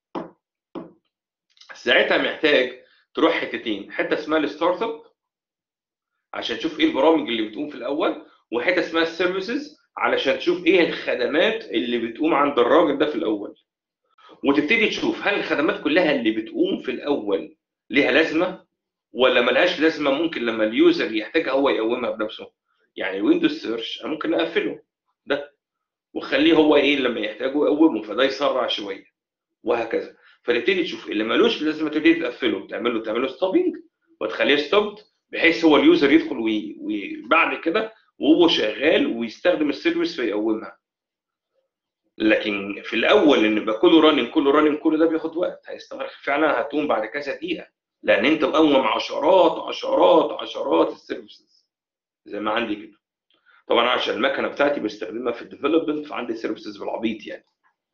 ساعتها محتاج تروح حتتين حته اسمها الستارت اب عشان تشوف ايه البرامج اللي بتقوم في الاول وحته اسمها السيرفيسز علشان تشوف ايه الخدمات اللي بتقوم عند الراجل ده في الاول وتبتدي تشوف هل الخدمات كلها اللي بتقوم في الاول ليها لازمه ولا ملهاش لازمه ممكن لما اليوزر يحتاجها هو يقومها بنفسه يعني ويندوز سيرش انا ممكن اقفله ده وخليه هو ايه لما يحتاجه يقومه فده يسرع شويه وهكذا فتبتدي تشوف اللي ملوش لازمه تبتدي تقفله تعمل له تعمل له ستوبنج وتخليه ستوبد بحيث هو اليوزر يدخل وبعد كده وهو شغال ويستخدم السيرفيس فيقومها لكن في الاول ان يبقى كله راننج كله راننج كل ده بياخد وقت هيستغرق فعلا هتقوم بعد كذا دقيقه لان انت مقوم عشرات عشرات عشرات السيرفيسز زي ما عندي كده طبعا عشان المكنه بتاعتي بستخدمها في الديفلوبمنت فعندي سيرفيسز بالعبيط يعني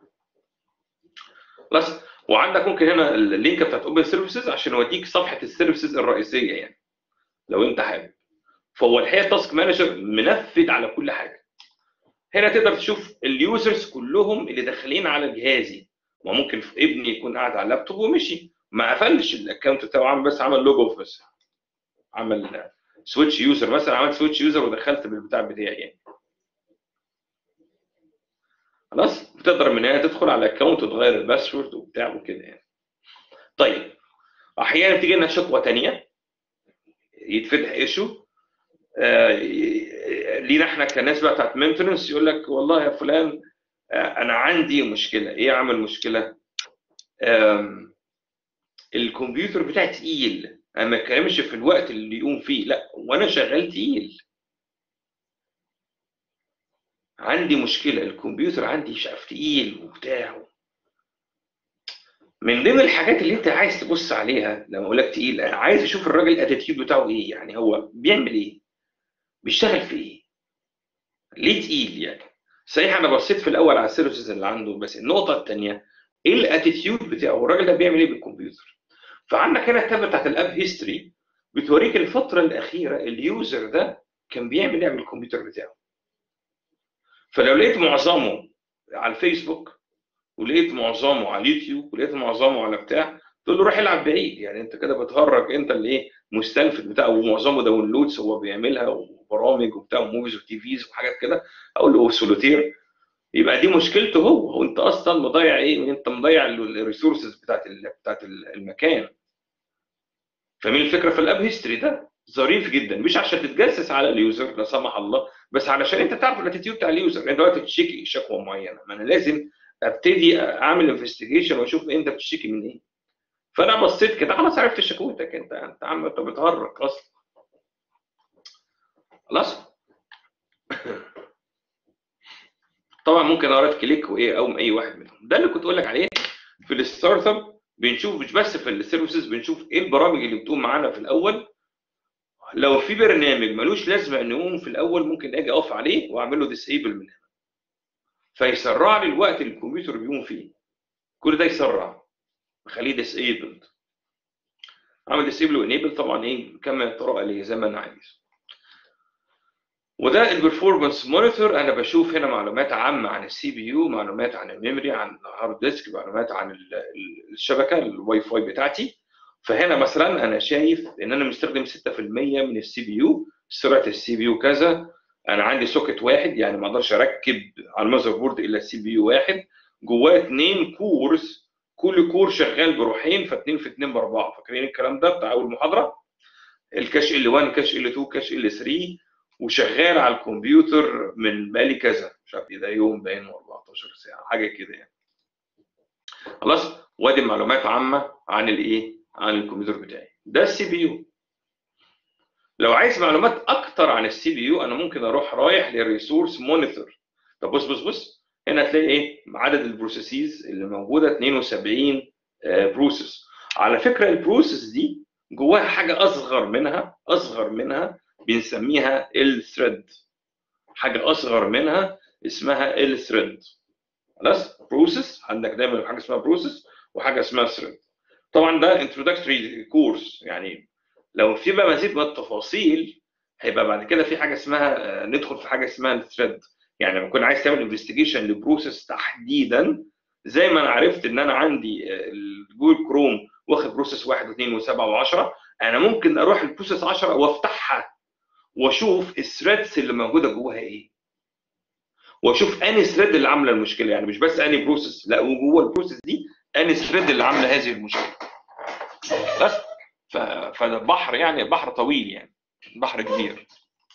بس وعندك ممكن هنا اللينك بتاعت اوبن سيرفيسز عشان يوديك صفحه السيرفيسز الرئيسيه يعني لو انت حابب فهو الحقيقه التاسك مانجر منفذ على كل حاجه هنا تقدر تشوف اليوزرز كلهم اللي داخلين على جهازي وممكن ابني يكون قاعد على اللابتوب ومشي ما قفلش الاكونت بتاعه عمل بس عمل لوج اوف بس عمل سويتش يوزر مثلا عملت سويتش يوزر ودخلت بالبتاع بتاعي يعني خلاص بتقدر من هنا تدخل على الاكونت وتغير الباسورد وبتاع وكده يعني طيب احيانا بتيجي لنا شكوى ثانيه يتفتح ايشو آه لينا احنا كناس بقى بتاعت مينتنس يقول لك والله يا فلان آه انا عندي مشكله ايه عامل مشكله الكمبيوتر بتاعي تقيل انا ما بتكلمش في الوقت اللي يقوم فيه لا وانا شغال تقيل عندي مشكله الكمبيوتر عندي شقف تقيل وبتاع من ضمن الحاجات اللي انت عايز تبص عليها لما اقول لك تقيل انا عايز اشوف الراجل الاتيتيود بتاعه ايه يعني هو بيعمل ايه بيشتغل في ايه ليه تقيل يعني صحيح انا بصيت في الاول على السيرفيسز اللي عنده بس النقطه الثانيه ايه الاتيتيود بتاعه الراجل ده بيعمل ايه بالكمبيوتر فعندك هنا التابه بتاعت الاب هيستوري بتوريك الفتره الاخيره اليوزر ده كان بيعمل ايه بالكمبيوتر بتاعه فلو لقيت معظمه على الفيسبوك ولقيت معظمه على اليوتيوب ولقيت معظمه على بتاع تقول له روح العب بعيد يعني انت كده بتهرج انت اللي ايه مستنفذ بتاعه ومعظمه داونلودز هو بيعملها وبرامج وبتاع وموفيز وتي فيز وحاجات كده اقول له سولوتير يبقى دي مشكلته هو وانت اصلا مضيع ايه انت مضيع الريسورسز بتاعت بتاعت المكان فاهمين الفكره في الاب هيستوري ده ظريف جدا مش عشان تتجسس على اليوزر لا سمح الله بس علشان انت تعرف الاتيتيود بتاع اليوزر انت دلوقتي بتشتكي شكوى معينه ما انا لازم ابتدي اعمل انفستيجيشن واشوف انت بتشتكي من ايه فانا بصيت كده خلاص عرفت شكوتك انت انت عم انت بتهرج اصلا خلاص طبعا ممكن اقرا كليك وايه او اي واحد منهم ده اللي كنت اقول لك عليه في الستارت اب بنشوف مش بس في السيرفيسز بنشوف ايه البرامج اللي بتقوم معانا في الاول لو في برنامج ملوش لازمه انه يقوم في الاول ممكن اجي اقف عليه واعمل له ديسيبل من هنا فيسرع لي الوقت اللي الكمبيوتر بيقوم فيه كل ده يسرع اخليه ديسيبلد اعمل ديسيبل وانيبل طبعا ايه كما طرق لي زي ما انا عايز وده البرفورمانس مونيتور انا بشوف هنا معلومات عامه عن السي بي يو معلومات عن الميموري عن الهارد ديسك معلومات عن الشبكه الواي فاي بتاعتي فهنا مثلا انا شايف ان انا مستخدم 6% من السي بي يو سرعه السي بي يو كذا انا عندي سوكت واحد يعني ما اقدرش اركب على المذر بورد الا سي بي يو واحد جواه اثنين كورز كل كور شغال بروحين فاثنين في اثنين باربعه فاكرين الكلام ده بتاع اول محاضره الكاش ال 1 كاش ال 2 كاش ال 3 وشغال على الكمبيوتر من بقالي كذا مش عارف ده يوم باين 14 ساعه حاجه كده يعني خلاص وادي معلومات عامه عن الايه عن الكمبيوتر بتاعي ده السي بي يو لو عايز معلومات اكتر عن السي بي يو انا ممكن اروح رايح للريسورس مونيتور طب بص بص بص هنا هتلاقي ايه عدد البروسيسز اللي موجوده 72 بروسيس على فكره البروسيس دي جواها حاجه اصغر منها اصغر منها بنسميها الثريد حاجه اصغر منها اسمها الثريد خلاص بروسيس عندك دايما حاجه اسمها بروسيس وحاجه اسمها ثريد طبعا ده انتروداكتوري كورس يعني لو في بقى مزيد من التفاصيل هيبقى بعد كده في حاجه اسمها ندخل في حاجه اسمها الثريد يعني لما تكون عايز تعمل انفستيجيشن لبروسيس تحديدا زي ما انا عرفت ان انا عندي جوجل كروم واخد بروسيس 1 و2 و7 و10 انا ممكن اروح البروسيس 10 وافتحها واشوف الثريدز اللي موجوده جواها ايه واشوف اني ثريد اللي عامله المشكله يعني مش بس اني بروسيس لا وجوه البروسيس دي اني ثريد اللي عامله هذه المشكله بس فده بحر يعني بحر طويل يعني بحر كبير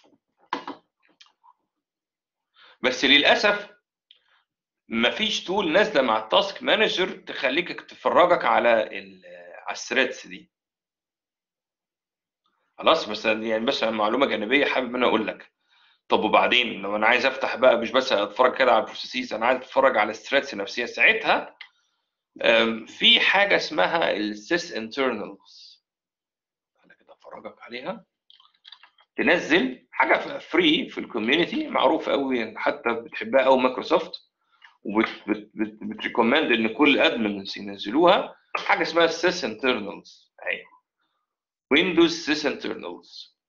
بس للاسف مفيش تول نازله مع التاسك مانجر تخليك تفرجك على على الثريدز دي خلاص بس يعني بس معلومه جانبيه حابب انا اقول لك طب وبعدين لو انا عايز افتح بقى مش بس اتفرج كده على البروسيسز انا عايز اتفرج على الثريدز نفسها ساعتها في حاجه اسمها السيس انترنالز انا كده افرجك عليها تنزل حاجه فري في الكوميونتي معروفه قوي حتى بتحبها قوي مايكروسوفت وبتريكومند ان كل ادمنز ينزلوها حاجه اسمها سيس انترنالز اهي ويندوز سيس انترنالز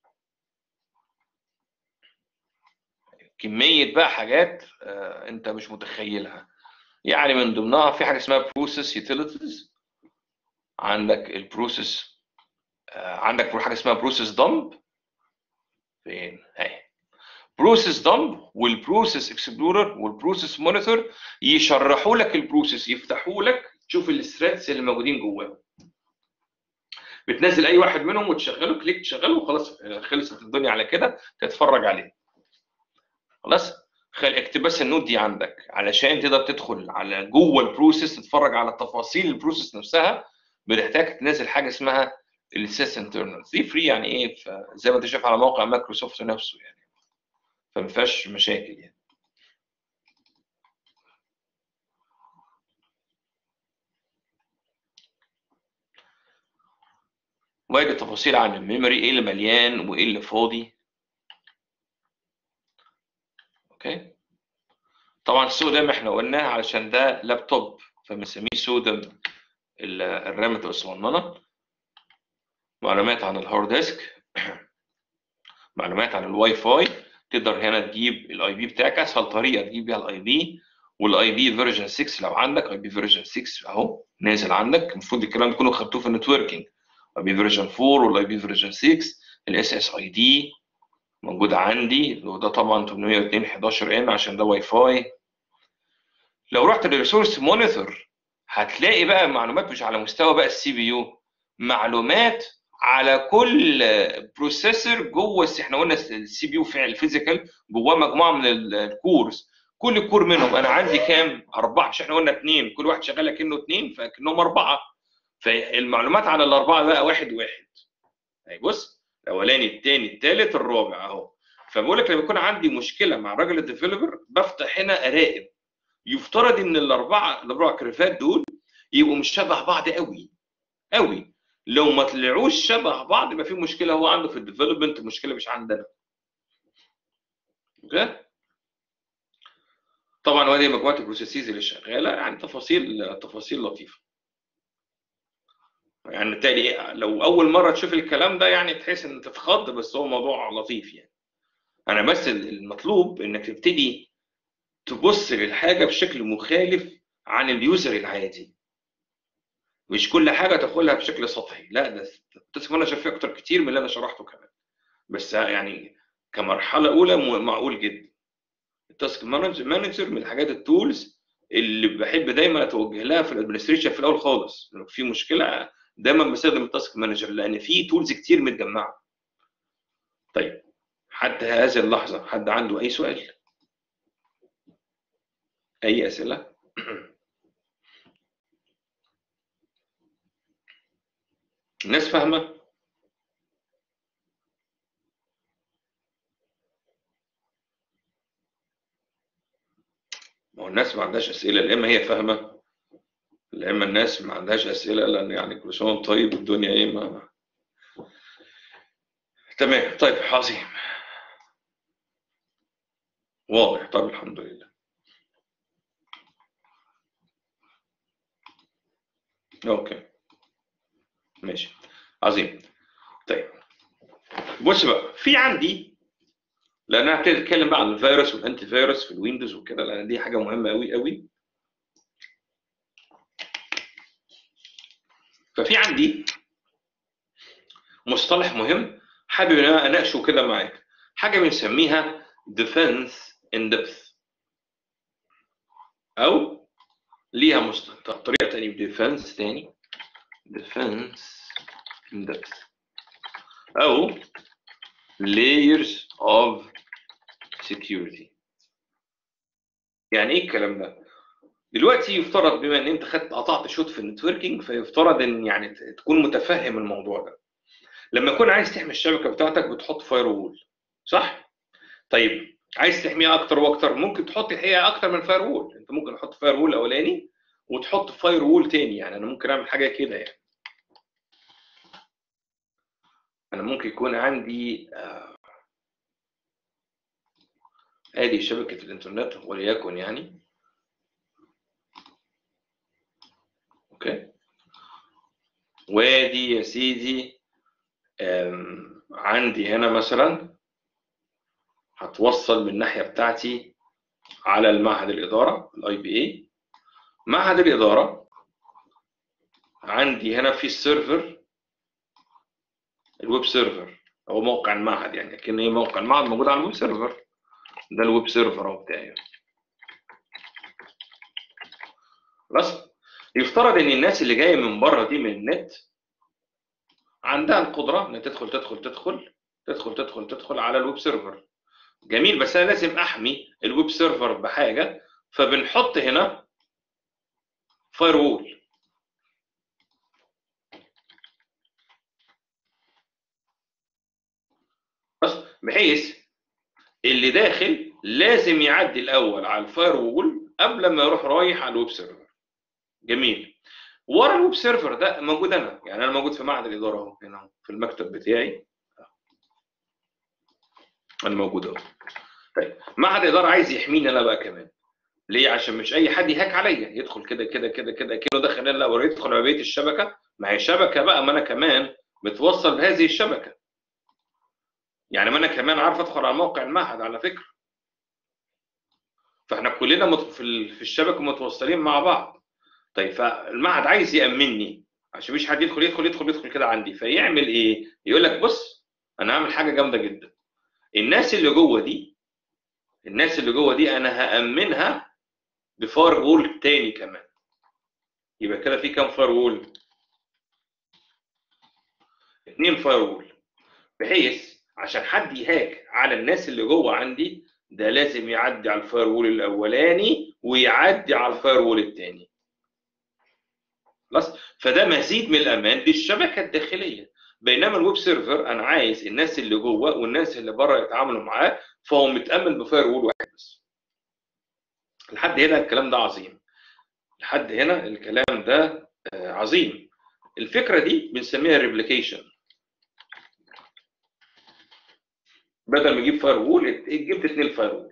كميه بقى حاجات آه انت مش متخيلها يعني من ضمنها في حاجه اسمها بروسيس يوتيليتيز عندك البروسيس آه عندك حاجه اسمها بروسيس دمب فين اهي بروسيس دمب والبروسيس اكسبلورر والبروسيس مونيتور يشرحوا لك البروسيس يفتحوا لك تشوف الثريدز اللي موجودين جواه بتنزل اي واحد منهم وتشغله كليك تشغله وخلاص خلصت الدنيا على كده تتفرج عليه خلاص خل اكتب بس النوت دي عندك علشان تقدر تدخل على جوه البروسيس تتفرج على تفاصيل البروسيس نفسها بتحتاج تنزل حاجه اسمها السيس انترنالز دي فري يعني ايه زي ما انت شايف على موقع مايكروسوفت نفسه يعني فما فيهاش مشاكل يعني وادي تفاصيل عن الميموري ايه اللي مليان وايه اللي فاضي اوكي طبعا السودم احنا قلنا علشان ده لابتوب فبنسميه سودم الرام تبقى صغننه معلومات عن الهارد ديسك معلومات عن الواي فاي تقدر هنا تجيب الاي بي بتاعك اسهل طريقه تجيب بيها الاي بي والاي بي فيرجن 6 لو عندك اي بي فيرجن 6 اهو نازل عندك المفروض الكلام ده كله خدتوه في النتوركينج اي بي فيرجن 4 والاي بي فيرجن 6 الاس اس اي دي موجود عندي وده طبعا 802 11 ان عشان ده واي فاي لو رحت للريسورس مونيتور هتلاقي بقى معلومات مش على مستوى بقى السي بي يو معلومات على كل بروسيسور جوه احنا قلنا السي بي يو فعل فيزيكال جواه مجموعه من الكورز كل كور منهم انا عندي كام؟ اربعه مش احنا قلنا اثنين كل واحد شغال كانه اثنين فكانهم اربعه فالمعلومات على الاربعه بقى واحد واحد اهي بص الاولاني الثاني الثالث الرابع اهو فبقول لك لما يكون عندي مشكله مع الراجل الديفلوبر بفتح هنا اراقب يفترض ان الاربعه الاربع كريفات دول يبقوا مش شبه بعض قوي قوي لو ما طلعوش شبه بعض يبقى في مشكله هو عنده في الديفلوبمنت مشكله مش عندنا اوكي طبعا وادي مجموعه البروسيسز اللي شغاله يعني تفاصيل تفاصيل لطيفه يعني بالتالي لو اول مره تشوف الكلام ده يعني تحس ان تتخض بس هو موضوع لطيف يعني انا بس المطلوب انك تبتدي تبص للحاجه بشكل مخالف عن اليوزر العادي مش كل حاجه تاخدها بشكل سطحي لا ده التاسك مانجر فيه اكتر كتير من اللي انا شرحته كمان بس يعني كمرحله اولى م- معقول جدا التاسك مانجر من الحاجات التولز اللي بحب دايما اتوجه لها في الادمنستريشن في الاول خالص لو في مشكله دايما بستخدم التاسك مانجر لان في تولز كتير متجمعه طيب حتى هذه اللحظه حد عنده اي سؤال اي اسئله الناس فاهمه ما هو الناس ما عندهاش اسئله لا اما هي فاهمه لا اما الناس ما عندهاش اسئله لان يعني كل سنه وانت طيب الدنيا ايه ما تمام طيب عظيم واضح طب الحمد لله اوكي ماشي عظيم طيب بص بقى في عندي لان انا هبتدي اتكلم بقى عن الفيروس والانتي فيروس في الويندوز وكده لان دي حاجه مهمه قوي قوي ففي عندي مصطلح مهم حابب ان انا اناقشه كده معاك حاجه بنسميها defense in depth او ليها مست... طريقه تانية defense تاني defense in depth او layers of security يعني ايه الكلام ده دلوقتي يفترض بما ان انت خدت قطعت شوط في النتوركينج فيفترض ان يعني ت- تكون متفهم الموضوع ده لما تكون عايز تحمي الشبكه بتاعتك بتحط فاير وول صح طيب عايز تحميها اكتر واكتر ممكن تحط الحقيقه اكتر من فاير وول انت ممكن تحط فاير وول اولاني وتحط فاير وول تاني يعني انا ممكن اعمل حاجه كده يعني انا ممكن يكون عندي آه، ادي شبكه الانترنت وليكن يعني اوكي وادي يا سيدي آم، عندي هنا مثلا هتوصل من الناحيه بتاعتي على المعهد الاداره الاي بي اي معهد الاداره عندي هنا في السيرفر الويب سيرفر هو موقع المعهد يعني لكن ايه موقع المعهد موجود على الويب سيرفر ده الويب سيرفر اهو بتاعي خلاص يفترض ان الناس اللي جايه من بره دي من النت عندها القدره ان تدخل تدخل تدخل تدخل تدخل تدخل على الويب سيرفر جميل بس انا لازم احمي الويب سيرفر بحاجه فبنحط هنا فاير وول بس بحيث اللي داخل لازم يعدي الاول على الفاير وول قبل ما يروح رايح على الويب سيرفر جميل ورا الويب سيرفر ده موجود انا يعني انا موجود في معهد الاداره اهو هنا أهو، في المكتب بتاعي انا موجود اهو طيب معهد الاداره عايز يحميني انا بقى كمان ليه عشان مش اي حد يهاك عليا يدخل كده كده كده كده كده داخل انا لو يدخل على بقيه الشبكه ما هي شبكه بقى ما انا كمان متوصل بهذه الشبكه يعني ما انا كمان عارف ادخل على موقع المعهد على فكره فاحنا كلنا مت- في ال- في الشبكه متوصلين مع بعض طيب فالمعهد عايز يامني عشان مش حد يدخل يدخل يدخل يدخل كده عندي فيعمل ايه يقول لك بص انا هعمل حاجه جامده جدا الناس اللي جوه دي الناس اللي جوه دي انا هامنها بفاير وول تاني كمان يبقى كده في كام فاير وول اتنين فاير وول بحيث عشان حد يهاك على الناس اللي جوه عندي ده لازم يعدي على الفاير وول الاولاني ويعدي على الفاير وول الثاني خلاص فده مزيد من الامان للشبكه الداخليه بينما الويب سيرفر انا عايز الناس اللي جوه والناس اللي بره يتعاملوا معاه فهو متامن بفاير وول واحد بس لحد هنا الكلام ده عظيم لحد هنا الكلام ده آه، عظيم الفكره دي بنسميها ريبليكيشن بدل ما اجيب فاير وول جبت اثنين فاير وول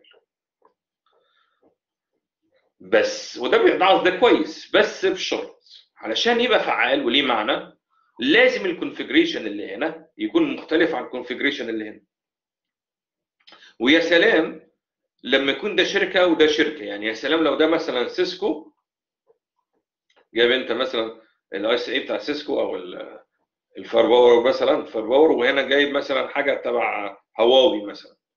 بس وده بيضعف ده كويس بس بشرط علشان يبقى فعال وليه معنى لازم الكونفجريشن اللي هنا يكون مختلف عن الكونفجريشن اللي هنا ويا سلام لما يكون ده شركه وده شركه يعني يا سلام لو ده مثلا سيسكو جايب انت مثلا الاي سي اي بتاع سيسكو او الفار باور مثلا فار باور وهنا جايب مثلا حاجه تبع هواوي مثلا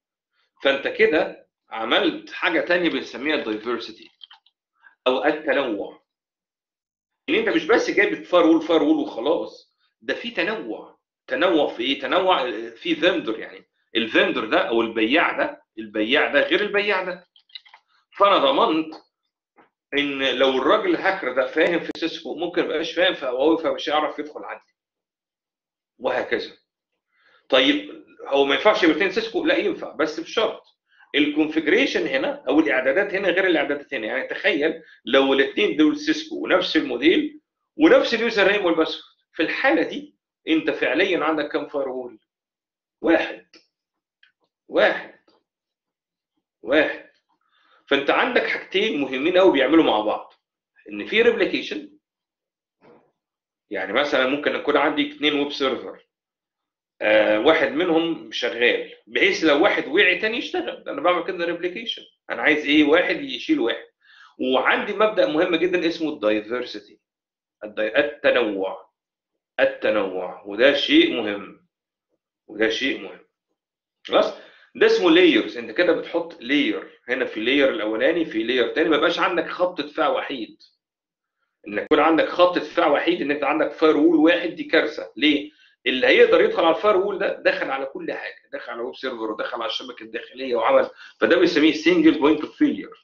فانت كده عملت حاجه تانية بنسميها الدايفرسيتي او التنوع ان انت مش بس جايب فارول فارول وخلاص ده في تنوع تنوع في ايه تنوع في فيندور يعني الفيندور ده او البياع ده البياع ده غير البياع ده فانا ضمنت ان لو الراجل الهاكر ده فاهم في سيسكو ممكن ما يبقاش فاهم في هواوي فمش هيعرف يدخل عندي وهكذا طيب هو ما ينفعش يبقى اثنين سيسكو لا ينفع بس بشرط الكونفجريشن هنا او الاعدادات هنا غير الاعدادات هنا يعني تخيل لو الاثنين دول سيسكو ونفس الموديل ونفس اليوزر نيم والباسورد في الحاله دي انت فعليا عندك كم فايرول؟ واحد واحد واحد فانت عندك حاجتين مهمين قوي بيعملوا مع بعض ان في ريبليكيشن يعني مثلا ممكن يكون عندي اثنين ويب سيرفر آه واحد منهم شغال بحيث لو واحد وقع تاني يشتغل انا بعمل كده ريبليكيشن انا عايز ايه واحد يشيل واحد وعندي مبدا مهم جدا اسمه الدايفرسيتي التنوع التنوع وده شيء مهم وده شيء مهم خلاص ده اسمه لايرز انت كده بتحط لاير هنا في لاير الاولاني في لاير تاني ما يبقاش عندك خط دفاع وحيد ان يكون عندك خط دفاع وحيد ان انت عندك فاير وول واحد دي كارثه ليه اللي هيقدر يدخل على الفاير وول ده دخل على كل حاجه دخل على ويب سيرفر ودخل على الشبكه الداخليه وعمل فده بنسميه سنجل بوينت اوف فيلير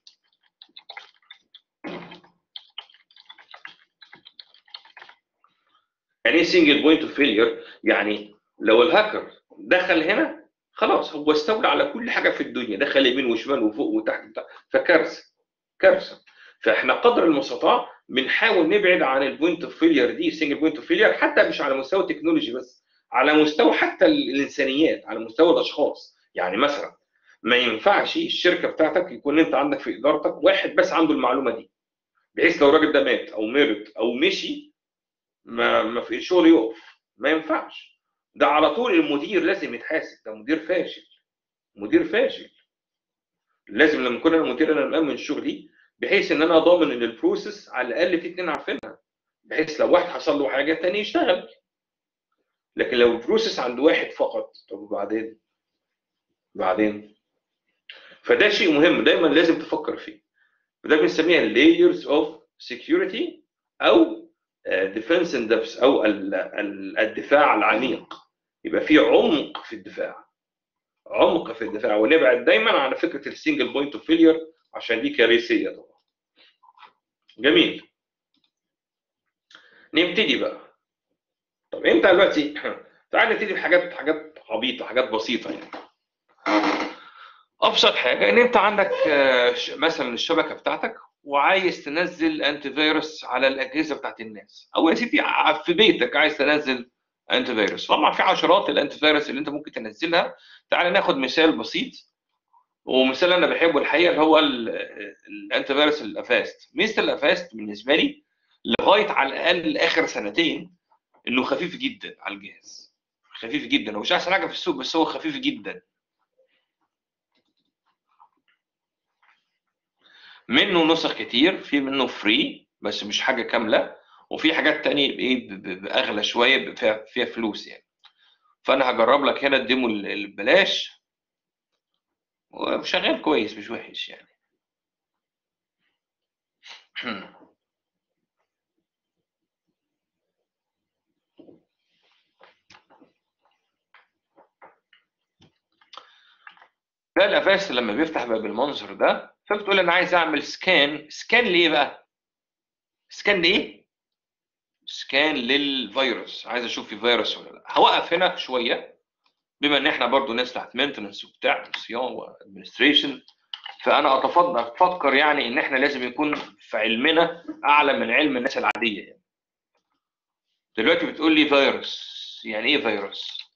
يعني ايه سنجل بوينت اوف فيلير يعني لو الهاكر دخل هنا خلاص هو استولى على كل حاجه في الدنيا دخل يمين وشمال وفوق وتحت وتحت فكارثه كارثه فاحنا قدر المستطاع بنحاول نبعد عن البوينت اوف فيلير دي سنجل بوينت اوف فيلير حتى مش على مستوى التكنولوجي بس على مستوى حتى الانسانيات على مستوى الاشخاص يعني مثلا ما ينفعش الشركه بتاعتك يكون انت عندك في ادارتك واحد بس عنده المعلومه دي بحيث لو الراجل ده مات او مرض او مشي ما ما في الشغل يقف ما ينفعش ده على طول المدير لازم يتحاسب ده مدير فاشل مدير فاشل لازم لما اكون انا مدير انا مامن شغلي بحيث ان انا ضامن ان البروسيس على الاقل في اتنين عارفينها بحيث لو واحد حصل له حاجه الثاني يشتغل لكن لو البروسيس عند واحد فقط طب وبعدين بعدين فده شيء مهم دايما لازم تفكر فيه وده بنسميها layers of security او defense in depth او الدفاع العميق يبقى في عمق في الدفاع عمق في الدفاع ونبعد دايما عن فكره السنجل بوينت اوف فيلير عشان دي كارثيه طبعا جميل نبتدي بقى طب انت دلوقتي تعال نبتدي بحاجات حاجات عبيطه حاجات بسيطه يعني ابسط حاجه ان انت عندك مثلا الشبكه بتاعتك وعايز تنزل انتي فيروس على الاجهزه بتاعت الناس او يا سيدي في بيتك عايز تنزل انتي فيروس طبعا في عشرات الانتي فيروس اللي انت ممكن تنزلها تعال ناخد مثال بسيط ومثال انا بحبه الحقيقه اللي هو الانتي فيروس الافاست ميزه الافاست بالنسبه لي لغايه على الاقل اخر سنتين انه خفيف جدا على الجهاز خفيف جدا هو مش احسن حاجه في السوق بس هو خفيف جدا منه نسخ كتير في منه فري بس مش حاجه كامله وفي حاجات تانية ايه باغلى شويه فيها فيها فلوس يعني فانا هجرب لك هنا الديمو البلاش وشغال كويس مش وحش يعني ده الافاس لما بيفتح بقى بالمنظر ده فبتقول انا عايز اعمل سكان سكان ليه بقى سكان لايه سكان للفيروس عايز اشوف في فيروس ولا لا هوقف هنا شويه بما ان احنا برضو ناس تحت مينتنس وبتاع صيانه وادمنستريشن فانا اتفضل افكر يعني ان احنا لازم يكون في علمنا اعلى من علم الناس العاديه يعني دلوقتي بتقول لي فيروس يعني ايه فيروس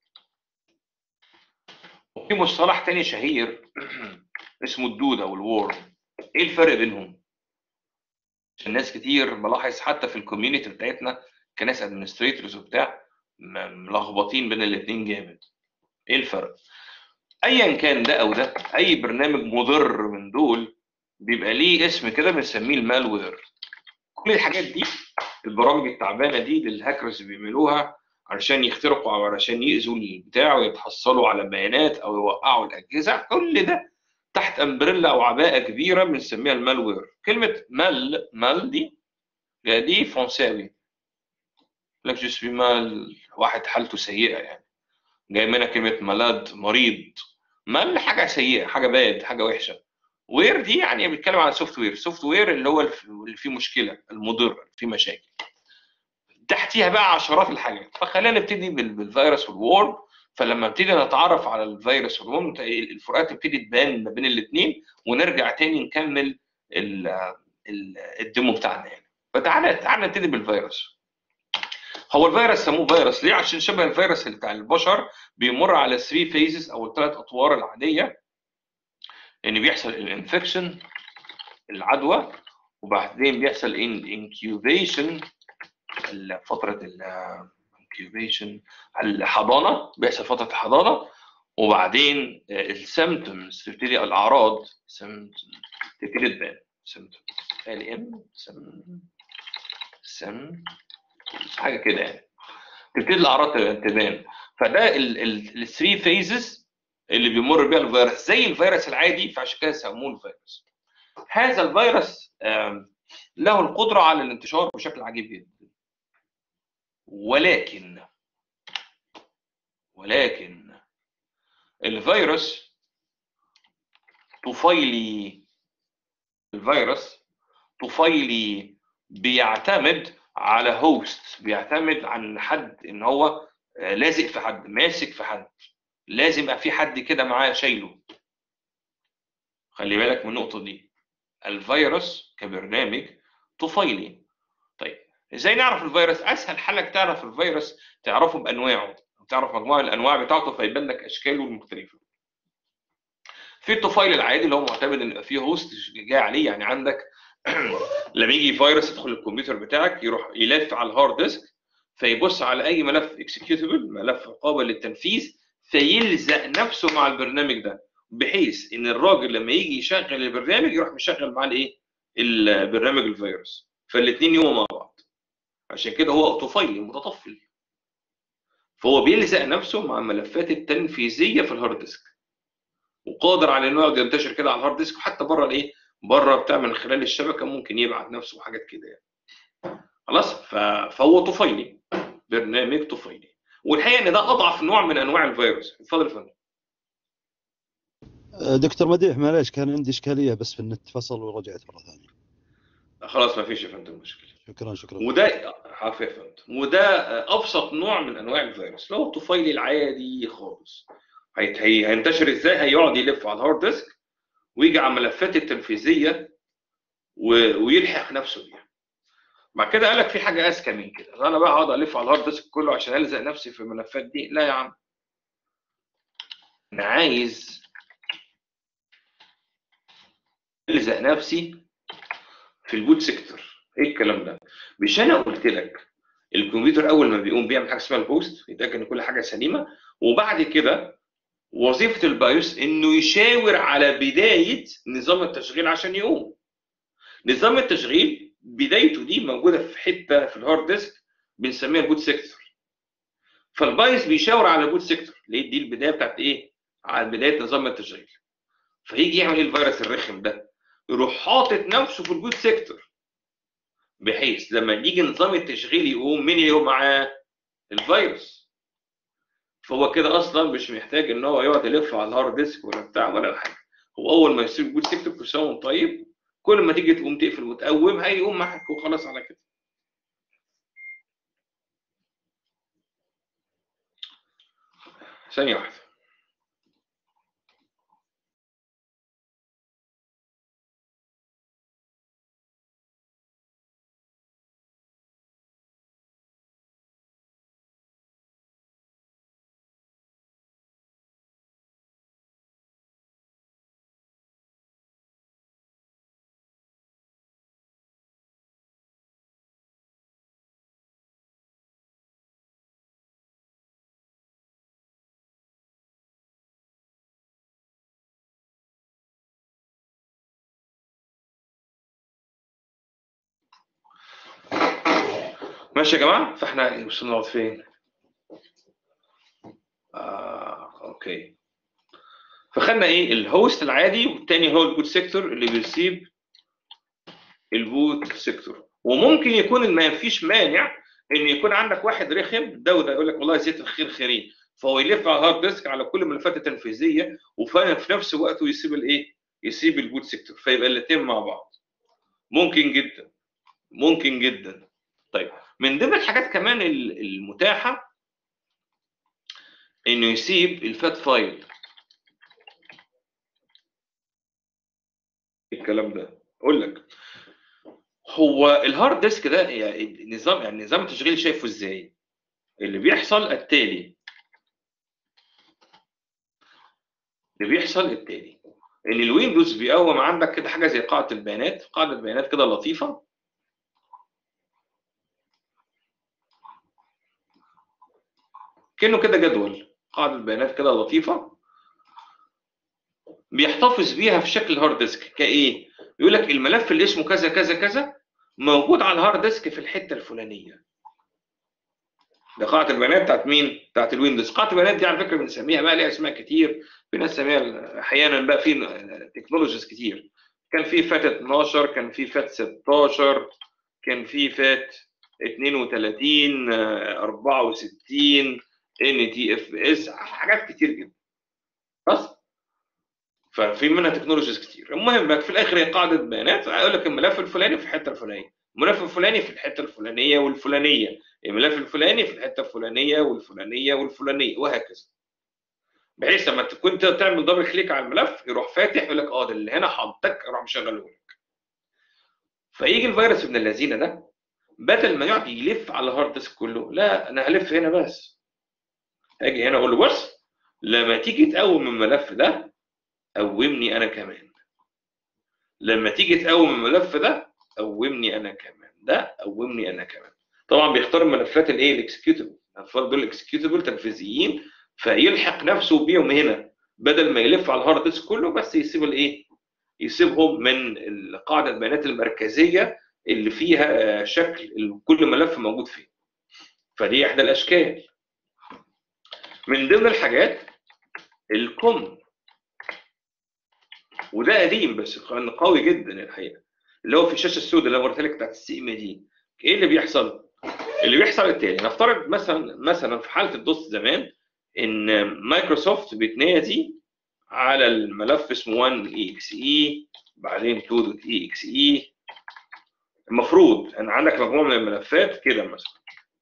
وفي مصطلح تاني شهير اسمه الدودة والورم ايه الفرق بينهم عشان ناس كتير بلاحظ حتى في الكوميونتي بتاعتنا كناس ادمنستريتورز وبتاع ملخبطين بين الاثنين جامد ايه الفرق ايا كان ده او ده اي برنامج مضر من دول بيبقى ليه اسم كده بنسميه المالوير كل الحاجات دي البرامج التعبانه دي اللي الهاكرز بيعملوها علشان يخترقوا او علشان يأذوا البتاع ويتحصلوا على بيانات او يوقعوا الاجهزه كل ده تحت امبريلا او عباءه كبيره بنسميها المالوير كلمه مال مال دي دي فرنساوي لك جو سوي مال واحد حالته سيئه يعني جاي منها كلمه مالاد مريض مال حاجه سيئه حاجه باد حاجه وحشه وير دي يعني بيتكلم عن سوفت وير سوفت وير اللي هو اللي فيه مشكله المضر فيه مشاكل تحتيها بقى عشرات الحاجات فخلينا نبتدي بالفيروس والورم فلما نبتدي نتعرف على الفيروس والورم الفروقات تبتدي تبان ما بين الاثنين ونرجع تاني نكمل الديمو بتاعنا يعني فتعالى تعالى نبتدي بالفيروس هو الفيروس سموه فيروس ليه؟ عشان شبه الفيروس اللي بتاع البشر بيمر على 3 فيزز او الثلاث اطوار العاديه ان بيحصل الانفكشن العدوى وبعدين بيحصل الانكيوبيشن فتره الانكيوبيشن الحضانه بيحصل فتره الحضانه وبعدين السيمتومز تبتدي الاعراض تبتدي تبان سيمتوم ال ام سم حاجه كده يعني تبتدي الاعراض تبان فده الثري فيزز اللي بيمر بيها الفيروس زي الفيروس العادي فعشان كده سموه الفيروس هذا الفيروس له القدره على الانتشار بشكل عجيب جدا ولكن ولكن الفيروس طفيلي الفيروس طفيلي بيعتمد على هوست بيعتمد عن حد ان هو لازق في حد ماسك في حد لازم يبقى في حد كده معاه شايله خلي بالك من النقطه دي الفيروس كبرنامج طفيلي طيب ازاي نعرف الفيروس اسهل حلك تعرف الفيروس تعرفه بانواعه تعرف مجموعه الانواع بتاعته فيبان لك اشكاله المختلفه في الطفيل العادي اللي هو معتمد ان يبقى فيه هوست جاي عليه يعني عندك لما يجي فيروس يدخل الكمبيوتر بتاعك يروح يلف على الهارد ديسك فيبص على اي ملف اكسكيوتبل ملف قابل للتنفيذ فيلزق نفسه مع البرنامج ده بحيث ان الراجل لما يجي يشغل البرنامج يروح مشغل معاه الايه البرنامج الفيروس فالاثنين يقوموا مع بعض عشان كده هو طفيلي متطفل فهو بيلزق نفسه مع الملفات التنفيذيه في الهارد ديسك وقادر على انه يقعد ينتشر كده على الهارد ديسك وحتى بره الايه بره بتاع من خلال الشبكه ممكن يبعت نفسه وحاجات كده يعني خلاص فهو طفيلي برنامج طفيلي والحقيقه ان ده اضعف نوع من انواع الفيروس اتفضل يا فندم دكتور مديح معلش كان عندي اشكاليه بس في النت فصل ورجعت مره ثانيه خلاص ما فيش يا فندم مشكله شكرا شكرا وده عافيه يا فندم وده ابسط نوع من انواع الفيروس اللي هو الطفيلي العادي خالص هي... هينتشر ازاي هيقعد يلف على الهارد ديسك ويجي على الملفات التنفيذيه و... ويلحق نفسه بيها بعد كده قال لك في حاجه اذكى من كده انا بقى هقعد الف على الهارد ديسك كله عشان الزق نفسي في الملفات دي لا يا عم انا عايز الزق نفسي في البوت سيكتور ايه الكلام ده مش انا قلت لك الكمبيوتر اول ما بيقوم بيعمل حاجه اسمها البوست يتاكد ان كل حاجه سليمه وبعد كده وظيفه البايوس انه يشاور على بدايه نظام التشغيل عشان يقوم نظام التشغيل بدايته دي موجوده في حته في الهارد ديسك بنسميها البوت سيكتور فالبايس بيشاور على البوت سيكتور ليه دي البدايه بتاعت ايه على بدايه نظام التشغيل فيجي يعمل ايه الفيروس الرخم ده يروح حاطط نفسه في البوت سيكتور بحيث لما يجي نظام التشغيل يقوم مين يقوم معاه الفيروس فهو كده اصلا مش محتاج ان هو يقعد يلف على الهارد ديسك ولا بتاع ولا حاجه هو اول ما يسيب البوت سيكتور كل سنه وانت طيب كل ما تيجي تقوم تقفل وتقوم هيقوم معاك وخلاص على كده ثانيه واحده ماشي يا جماعه فاحنا وصلنا لغايه فين اوكي فخدنا ايه الهوست العادي والتاني هو البوت سيكتور اللي بيسيب البوت سيكتور وممكن يكون ما فيش مانع ان يكون عندك واحد رخم ده وده يقول لك والله زيت الخير خيرين فهو يلف على الهارد ديسك على كل الملفات التنفيذيه وفي نفس الوقت يسيب الايه؟ يسيب البوت سيكتور فيبقى الاثنين مع بعض ممكن جدا ممكن جدا طيب من ضمن الحاجات كمان المتاحه انه يسيب الفات فايل الكلام ده اقول لك هو الهارد ديسك ده يعني نظام يعني نظام التشغيل شايفه ازاي اللي بيحصل التالي اللي بيحصل التالي ان الويندوز بيقوم عندك كده حاجه زي قاعده البيانات قاعده بيانات كده لطيفه كانه كده جدول قاعده بيانات كده لطيفه بيحتفظ بيها في شكل هارد ديسك كايه يقول لك الملف اللي اسمه كذا كذا كذا موجود على الهارد ديسك في الحته الفلانيه ده قاعده البيانات بتاعت مين؟ بتاعت الويندوز، قاعده البيانات دي على فكره بنسميها بقى ليها اسماء كتير، في ناس سميها احيانا بقى في تكنولوجيز كتير. كان في فات 12 كان في فات 16 كان في فات 32 64 ان تي اف اس حاجات كتير جدا. بس ففي منها تكنولوجيز كتير المهم بقى في الاخر هي قاعده بيانات هيقول لك الملف الفلاني في الحته الفلانيه الملف الفلاني في الحته الفلانيه والفلانيه الملف الفلاني في الحته الفلانيه والفلانيه والفلانيه وهكذا بحيث لما تكون تعمل دبل كليك على الملف يروح فاتح يقول لك اه ده اللي هنا حضرتك يروح مشغله لك فيجي الفيروس ابن اللذينه ده بدل ما يقعد يلف على الهارد ديسك كله لا انا هلف هنا بس اجي هنا اقول له بص لما تيجي تقوم الملف ده قومني انا كمان لما تيجي تقوم الملف ده قومني انا كمان ده قومني انا كمان طبعا بيختار الملفات الايه الاكسكيوتبل الاطفال دول اكسكيوتبل تنفيذيين فيلحق نفسه بيهم هنا بدل ما يلف على الهارد ديسك كله بس يسيب الايه يسيبهم من قاعده البيانات المركزيه اللي فيها شكل كل ملف موجود فيه فدي احدى الاشكال من ضمن الحاجات الكوم وده قديم بس قوي جدا الحقيقه اللي هو في الشاشه السوداء اللي وريتها لك بتاعت السي ام دي ايه اللي بيحصل؟ اللي بيحصل التالي نفترض مثلا مثلا في حاله الدوس زمان ان مايكروسوفت بتنادي على الملف اسمه 1 اي اكس اي بعدين 2 دوت اي اكس اي المفروض ان عندك مجموعه من الملفات كده مثلا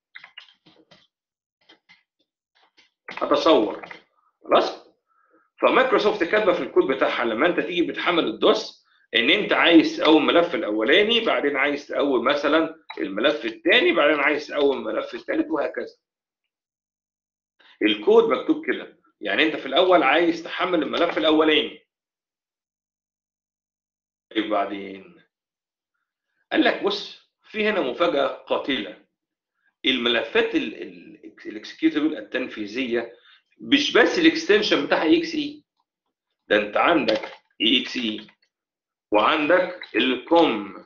اتصور خلاص فمايكروسوفت كاتبه في الكود بتاعها لما انت تيجي بتحمل الدوس ان انت عايز تقوم الملف الاولاني بعدين عايز تقوم مثلا الملف الثاني بعدين عايز تقوم الملف الثالث وهكذا الكود مكتوب كده يعني انت في الاول عايز تحمل الملف الاولاني بعدين قال لك بص في هنا مفاجاه قاتله الملفات الاكسكيوتبل التنفيذيه مش بس الاكستنشن بتاعها اي اكس اي ده انت عندك اي اكس اي وعندك الكوم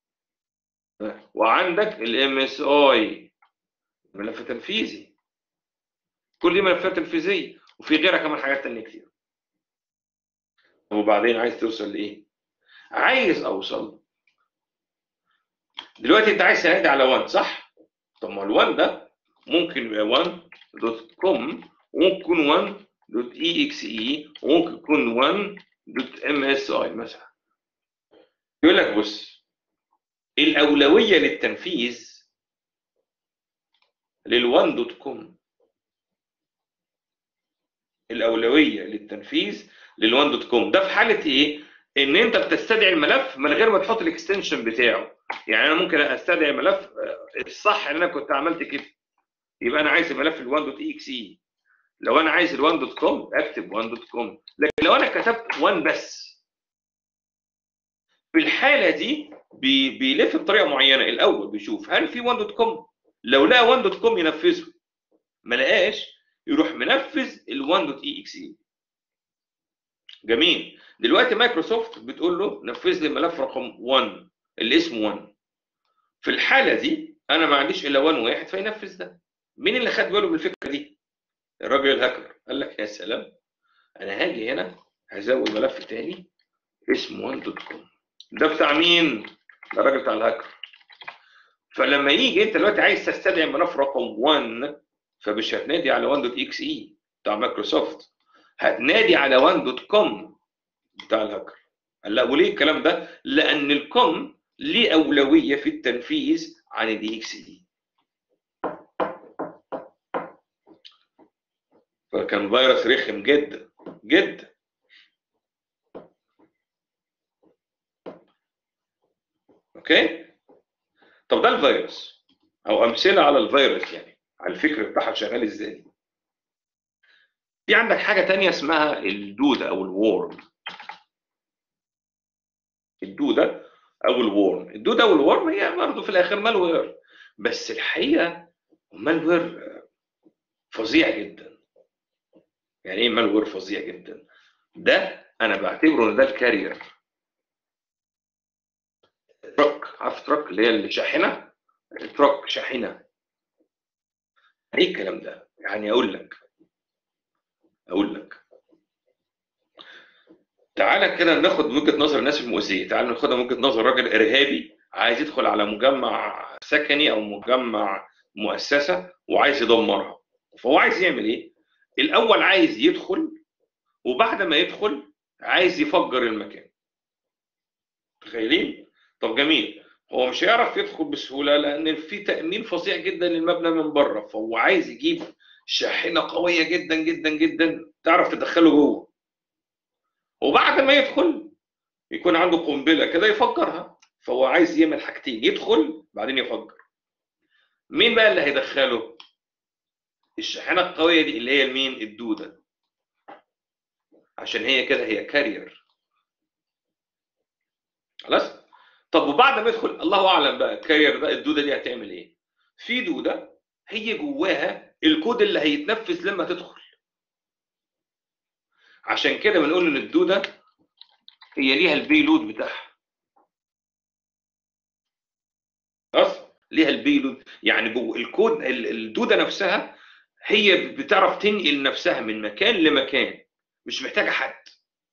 وعندك الام اس اي ملف تنفيذي كل دي ملفات تنفيذيه وفي غيرها كمان حاجات تانية كتير وبعدين عايز توصل لايه عايز اوصل دلوقتي انت عايز تنادي على 1 صح طب ما ال1 ده ممكن يبقى 1 دوت كوم وممكن يكون 1 دوت اي اكس اي وممكن يكون 1 دوت ام اس اي مثلا يقول لك بص الاولويه للتنفيذ لل1 دوت كوم الاولويه للتنفيذ لل1 دوت كوم ده في حاله ايه ان انت بتستدعي الملف من غير ما تحط الاكستنشن بتاعه يعني انا ممكن استدعي ملف الصح ان انا كنت عملت كده يبقى انا عايز الملف ال1 دوت اي اكس اي لو انا عايز ال1 دوت كوم اكتب 1 دوت كوم لكن لو انا كتبت 1 بس في الحاله دي بي بيلف بطريقه معينه الاول بيشوف هل في 1 دوت كوم لو لقى 1 دوت كوم ينفذه ما لقاش يروح منفذ ال1 دوت اي اكس اي جميل دلوقتي مايكروسوفت بتقول له نفذ لي ملف رقم 1 اللي اسمه 1 في الحاله دي انا ما عنديش الا 1 واحد فينفذ ده مين اللي خد باله بالفكره دي الراجل الهاكر قال لك يا سلام انا هاجي هنا هزود ملف تاني اسمه 1 دوت كوم ده بتاع مين؟ ده الراجل بتاع الهاكر فلما يجي انت دلوقتي عايز تستدعي ملف رقم 1 فمش هتنادي على 1 دوت اكس اي بتاع مايكروسوفت هتنادي على 1 دوت كوم بتاع الهاكر قال لا وليه الكلام ده؟ لان الكوم ليه اولويه في التنفيذ عن الدي اكس دي فكان فيروس رخم جدا جدا اوكي طب ده الفيروس او امثله على الفيروس يعني على الفكر بتاعها شغال ازاي في عندك حاجه تانية اسمها الدوده او الورم الدوده او الورم الدوده او الورم هي برضه في الاخر مالوير بس الحقيقه مالوير فظيع جدا يعني ايه مالوير فظيع جدا ده انا بعتبره ان ده الكارير تراك عارف تراك اللي هي الشاحنه تراك شاحنه ايه الكلام ده يعني اقول لك اقول لك تعالى كده ناخد من وجهه نظر الناس المؤذيه تعالى ناخدها من وجهه نظر راجل ارهابي عايز يدخل على مجمع سكني او مجمع مؤسسه وعايز يدمرها فهو عايز يعمل ايه الاول عايز يدخل وبعد ما يدخل عايز يفجر المكان تخيلين طب جميل هو مش هيعرف يدخل بسهوله لان في تامين فظيع جدا للمبنى من بره فهو عايز يجيب شاحنه قويه جدا جدا جدا تعرف تدخله جوه وبعد ما يدخل يكون عنده قنبله كده يفجرها فهو عايز يعمل حاجتين يدخل بعدين يفجر مين بقى اللي هيدخله الشاحنه القويه دي اللي هي المين الدوده عشان هي كده هي كارير خلاص طب وبعد ما يدخل الله اعلم بقى الكارير ده الدوده دي هتعمل ايه في دوده هي جواها الكود اللي هيتنفذ لما تدخل عشان كده بنقول ان الدوده هي ليها البيلود بتاعها خلاص ليها البيلود يعني جوه الكود الدوده نفسها هي بتعرف تنقل نفسها من مكان لمكان مش محتاجه حد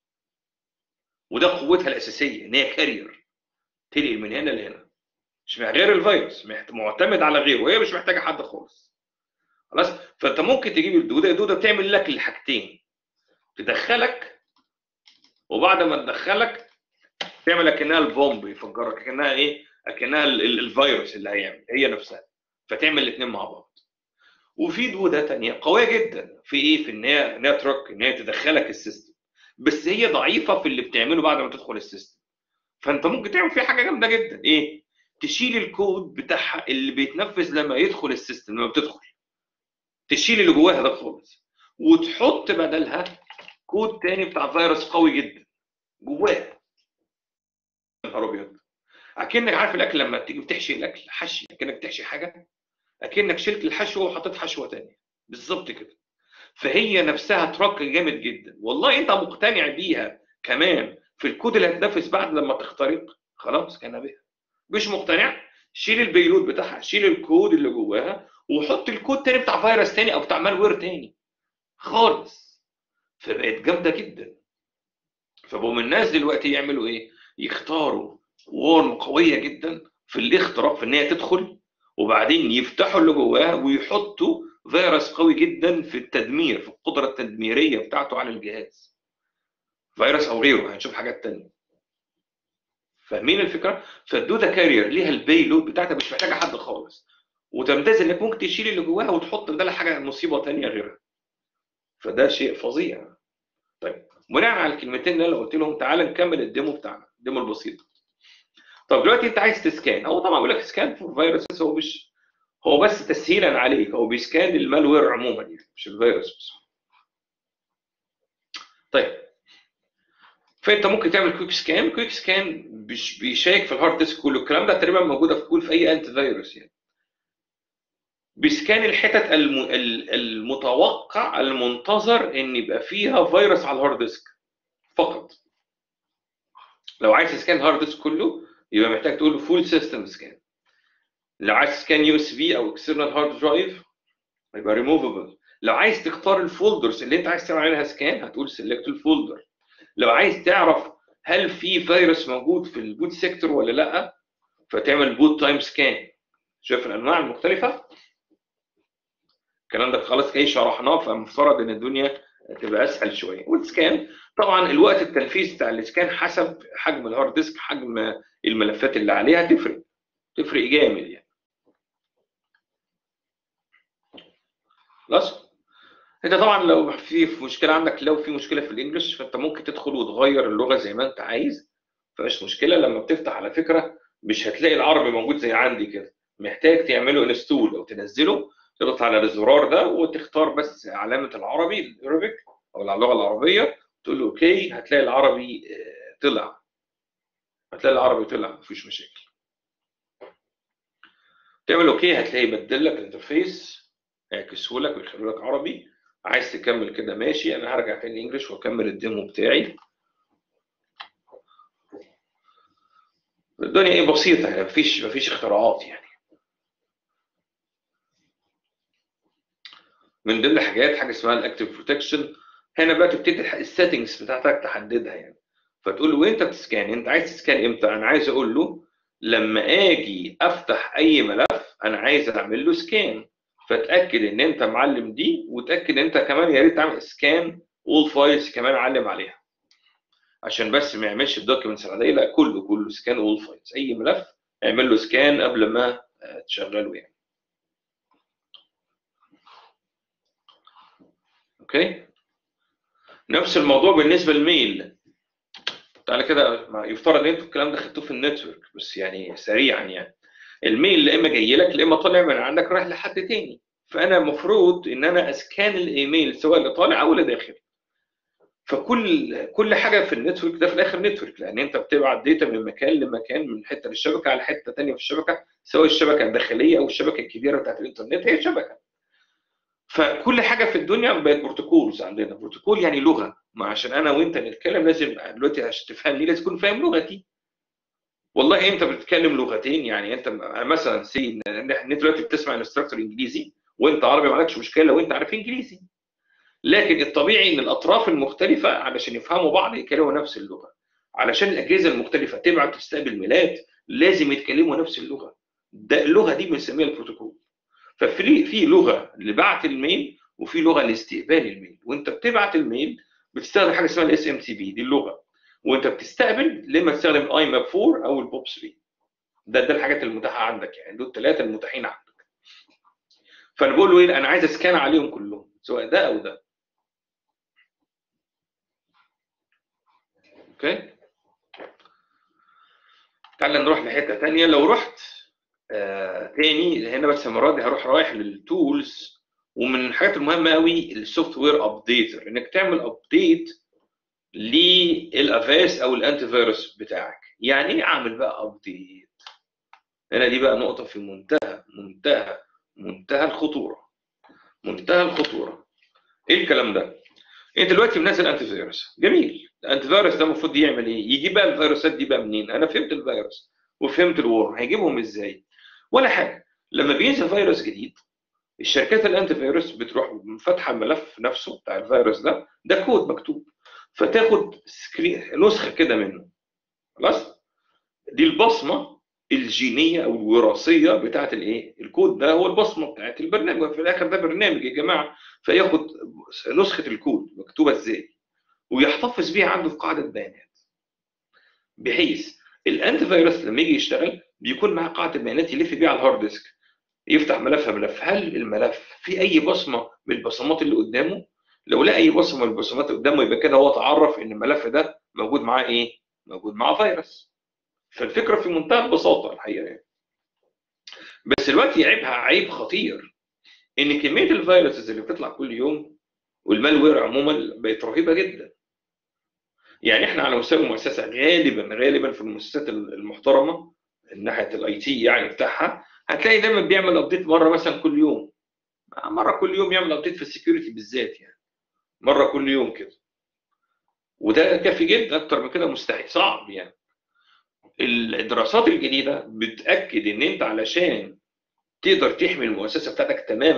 وده قوتها الاساسيه ان هي كارير تنقل من هنا لهنا مش غير الفيروس معتمد على غيره وهي مش محتاجه حد خالص خلاص فانت ممكن تجيب الدوده الدوده بتعمل لك الحاجتين تدخلك وبعد ما تدخلك تعمل اكنها البومب يفجرك اكنها ايه اكنها الفيروس اللي هيعمل هي نفسها فتعمل الاثنين مع بعض وفي دوده ثانيه قويه جدا في ايه في ان هي ان هي ترك ان هي تدخلك السيستم بس هي ضعيفه في اللي بتعمله بعد ما تدخل السيستم فانت ممكن تعمل فيها حاجه جامده جدا ايه تشيل الكود بتاعها اللي بيتنفذ لما يدخل السيستم لما بتدخل تشيل اللي جواها ده خالص وتحط بدلها كود تاني بتاع فيروس قوي جدا جواها يا نهار ابيض اكنك عارف الاكل لما تيجي بتحشي الاكل حشي اكنك بتحشي حاجه اكنك شلت الحشوه وحطيت حشوه ثانيه بالظبط كده فهي نفسها تراك جامد جدا والله انت مقتنع بيها كمان في الكود اللي هتنفذ بعد لما تخترق خلاص كان بها مش مقتنع شيل البيلود بتاعها شيل الكود اللي جواها وحط الكود تاني بتاع فيروس تاني او بتاع مالوير تاني خالص فبقت جامده جدا فبقوا الناس دلوقتي يعملوا ايه؟ يختاروا وورم قويه جدا في الاختراق في ان هي تدخل وبعدين يفتحوا اللي جواها ويحطوا فيروس قوي جدا في التدمير في القدره التدميريه بتاعته على الجهاز فيروس او غيره هنشوف حاجات تانية فاهمين الفكره؟ فالدودا كارير ليها البيلود بتاعتها مش محتاجه حد خالص وتمتاز انك ممكن تشيل اللي جواها وتحط بدالها حاجه مصيبه تانية غيرها فده شيء فظيع طيب بناء على الكلمتين اللي انا قلت لهم تعال نكمل الديمو بتاعنا الديمو البسيط طب دلوقتي انت عايز تسكان هو طبعا بيقول لك سكان فور فيروسز هو مش هو بس تسهيلا عليك هو بيسكان المالوير عموما يعني مش الفيروس بس طيب فانت ممكن تعمل كويك سكان كويك سكان مش بيشيك في الهارد ديسك كله الكلام ده تقريبا موجوده في كل في اي انتي فيروس يعني بيسكان الحتت الم... المتوقع المنتظر ان يبقى فيها فيروس على الهارد ديسك فقط لو عايز تسكان الهارد ديسك كله يبقى محتاج تقول له فول سيستم سكان لو عايز تسكان يو اس بي او اكسترنال هارد درايف يبقى ريموفبل لو عايز تختار الفولدرز اللي انت عايز تعمل عليها سكان هتقول سيلكت الفولدر لو عايز تعرف هل في فيروس موجود في البوت سيكتور ولا لا فتعمل بوت تايم سكان شايف الانواع المختلفه الكلام ده خلاص كده شرحناه فمفترض ان الدنيا تبقى اسهل شويه والسكان طبعا الوقت التنفيذ بتاع الاسكان حسب حجم الهارد ديسك حجم الملفات اللي عليها تفرق تفرق جامد يعني خلاص انت طبعا لو في مشكله عندك لو في مشكله في الانجليش فانت ممكن تدخل وتغير اللغه زي ما انت عايز فمش مشكله لما بتفتح على فكره مش هتلاقي العربي موجود زي عندي كده محتاج تعمله انستول او تنزله تضغط على الزرار ده وتختار بس علامه العربي الارابيك او اللغه العربيه تقول له اوكي هتلاقي العربي طلع هتلاقي العربي طلع مفيش مشاكل تعمل اوكي هتلاقي يبدل لك الانترفيس يعكسه لك ويخليه لك عربي عايز تكمل كده ماشي انا هرجع تاني انجلش واكمل الديمو بتاعي الدنيا ايه بسيطه يعني مفيش مفيش اختراعات يعني من ضمن الحاجات حاجه اسمها الاكتيف بروتكشن هنا بقى تبتدي السيتنجز بتاعتك تحددها يعني فتقول له وانت بتسكان انت عايز تسكان امتى انا عايز اقول له لما اجي افتح اي ملف انا عايز اعمل له سكان فتاكد ان انت معلم دي وتاكد ان انت كمان يا ريت تعمل سكان اول فايلز كمان علم عليها عشان بس ما يعملش الدوكيومنتس العاديه لا كله كله سكان اول فايلز اي ملف اعمل له سكان قبل ما تشغله يعني اوكي نفس الموضوع بالنسبه للميل تعالى كده يفترض ان انتوا الكلام ده خدتوه في النتورك بس يعني سريعا يعني الميل لا اما جاي لك لا اما طالع من عندك رايح لحد تاني فانا المفروض ان انا اسكان الايميل سواء اللي طالع او اللي داخل فكل كل حاجه في النتورك ده في الاخر نتورك لان انت بتبعت داتا من مكان لمكان من حته للشبكه على حته ثانيه في الشبكه سواء الشبكه الداخليه او الشبكه الكبيره بتاعت الانترنت هي شبكه فكل حاجه في الدنيا بقت بروتوكولز عندنا بروتوكول يعني لغه ما عشان انا وانت نتكلم لازم دلوقتي عشان تفهمني لازم تكون فاهم لغتي والله انت بتتكلم لغتين يعني انت مثلا سي ان دلوقتي بتسمع انستراكتور انجليزي وانت عربي ما عندكش مشكله لو انت عارف انجليزي لكن الطبيعي ان الاطراف المختلفه علشان يفهموا بعض يتكلموا نفس اللغه علشان الاجهزه المختلفه تبعت تستقبل ميلاد لازم يتكلموا نفس اللغه ده اللغه دي بنسميها البروتوكول ففي في لغه لبعت الميل وفي لغه لاستقبال الميل وانت بتبعت الميل بتستخدم حاجه اسمها الاس ام تي بي دي اللغه وانت بتستقبل لما تستخدم الاي ماب 4 او البوب 3 ده ده الحاجات المتاحه عندك يعني دول الثلاثه المتاحين عندك فانا بقول له ايه انا عايز اسكان عليهم كلهم سواء ده او ده اوكي تعال نروح لحته ثانيه لو رحت آه تاني هنا بس المره دي هروح رايح للتولز ومن الحاجات المهمه قوي السوفت وير ابديتر انك تعمل ابديت للافاس او الانتي فيروس بتاعك يعني ايه اعمل بقى ابديت هنا دي بقى نقطه في منتهى منتهى منتهى الخطوره منتهى الخطوره ايه الكلام ده انت دلوقتي منزل انتي فيروس جميل الانتي فيروس ده المفروض يعمل ايه يجيب بقى الفيروسات دي بقى منين انا فهمت الفيروس وفهمت الورم هيجيبهم ازاي ولا حاجه لما بينزل فيروس جديد الشركات الانتي فيروس بتروح فاتحه الملف نفسه بتاع الفيروس ده ده كود مكتوب فتاخد سكرين نسخه كده منه خلاص دي البصمه الجينيه او الوراثيه بتاعت الايه الكود ده هو البصمه بتاعت البرنامج في الاخر ده برنامج يا جماعه فياخد نسخه الكود مكتوبه ازاي ويحتفظ بيها عنده في قاعده بيانات بحيث الانتي فيروس لما يجي يشتغل بيكون معاه قاعده بيانات يلف بيها على الهارد ديسك يفتح ملف ملف هل الملف في اي بصمه من البصمات اللي قدامه لو لقى اي بصمه من البصمات قدامه يبقى كده هو تعرف ان الملف ده موجود معاه ايه موجود معاه فيروس فالفكره في منتهى البساطه الحقيقه يعني بس دلوقتي عيبها عيب خطير ان كميه الفيروسز اللي بتطلع كل يوم والمالوير عموما بقت رهيبه جدا يعني احنا على مستوى المؤسسه غالبا غالبا في المؤسسات المحترمه من ناحيه الاي تي يعني بتاعها هتلاقي دايما بيعمل ابديت مره مثلا كل يوم مره كل يوم يعمل ابديت في السكيورتي بالذات يعني مره كل يوم كده وده كافي جدا اكتر من كده مستحيل صعب يعني الدراسات الجديده بتاكد ان انت علشان تقدر تحمي المؤسسه بتاعتك تماما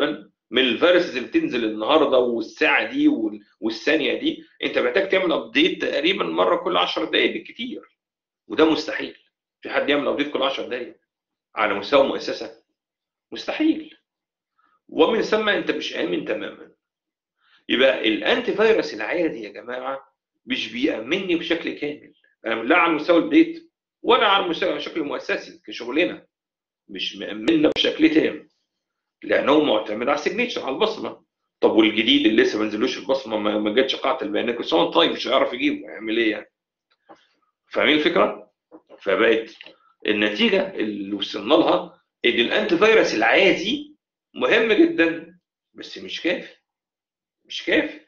من الفيروسز اللي بتنزل النهارده والساعه دي وال- والثانيه دي انت محتاج تعمل ابديت تقريبا مره كل 10 دقائق بالكتير وده مستحيل في حد يعمل ابديت كل 10 دقائق على مستوى مؤسسه مستحيل ومن ثم انت مش امن تماما يبقى الانتي فيروس العادي يا جماعه مش بيأمنني بشكل كامل انا لا على مستوى البيت ولا على مستوى بشكل مؤسسي كشغلنا مش مأمننا بشكل تام لانه معتمد على السيجنتشر على البصمه طب والجديد اللي لسه ما نزلوش البصمه ما ما جاتش قاعده البيانات كل سنه وأنت طيب مش هيعرف يجيبه يعمل ايه يعني فاهمين الفكره؟ فبقت النتيجه اللي وصلنا لها ان الانتي فيروس العادي مهم جدا بس مش كافي مش كافي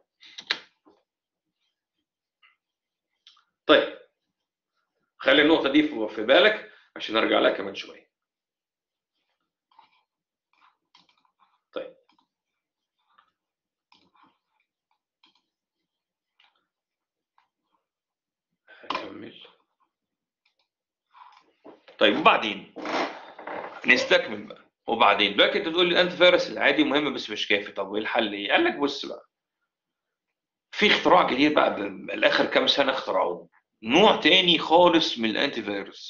طيب خلي النقطه دي في في بالك عشان ارجع لها كمان شويه طيب هكمل طيب وبعدين نستكمل بقى وبعدين دلوقتي انت تقول لي الانتي فيروس العادي مهم بس مش كافي طب وايه الحل ايه؟ قال لك بص بقى في اختراع جديد بعد الاخر كام سنه اخترعوه نوع تاني خالص من الانتي فيروس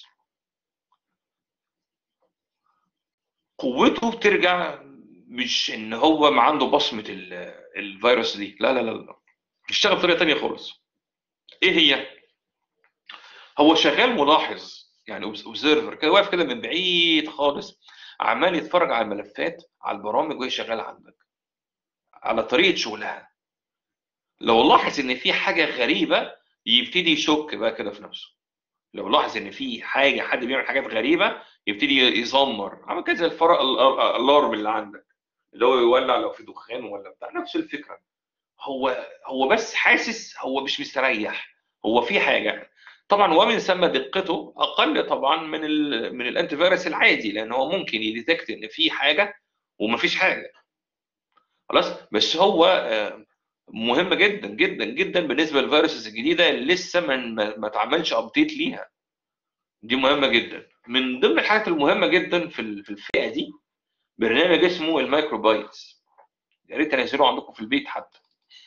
قوته بترجع مش ان هو ما عنده بصمه ال- الفيروس دي لا لا لا لا بيشتغل بطريقه تانيه خالص ايه هي؟ هو شغال ملاحظ يعني اوبزرفر كده واقف كده من بعيد خالص عمال يتفرج على الملفات على البرامج وهي شغاله عندك على طريقه شغلها لو لاحظ ان في حاجه غريبه يبتدي يشك بقى كده في نفسه لو لاحظ ان في حاجه حد بيعمل حاجات غريبه يبتدي يزمر عامل كده زي الفرق الالارم اللي عندك اللي هو يولع لو في دخان ولا بتاع نفس الفكره هو هو بس حاسس هو مش مستريح هو في حاجه طبعا ومن ثم دقته اقل طبعا من ال من الانتي فيروس العادي لان هو ممكن يديتكت ان في حاجه ومفيش حاجه خلاص بس هو آه، مهم جدا جدا جدا بالنسبه للفيروسز الجديده اللي لسه ما ما ما اتعملش ابديت ليها دي مهمه جدا من ضمن الحاجات المهمه جدا في ال- في الفئه دي برنامج اسمه المايكروبايتس يا ريت تنزلوه عندكم في البيت حتى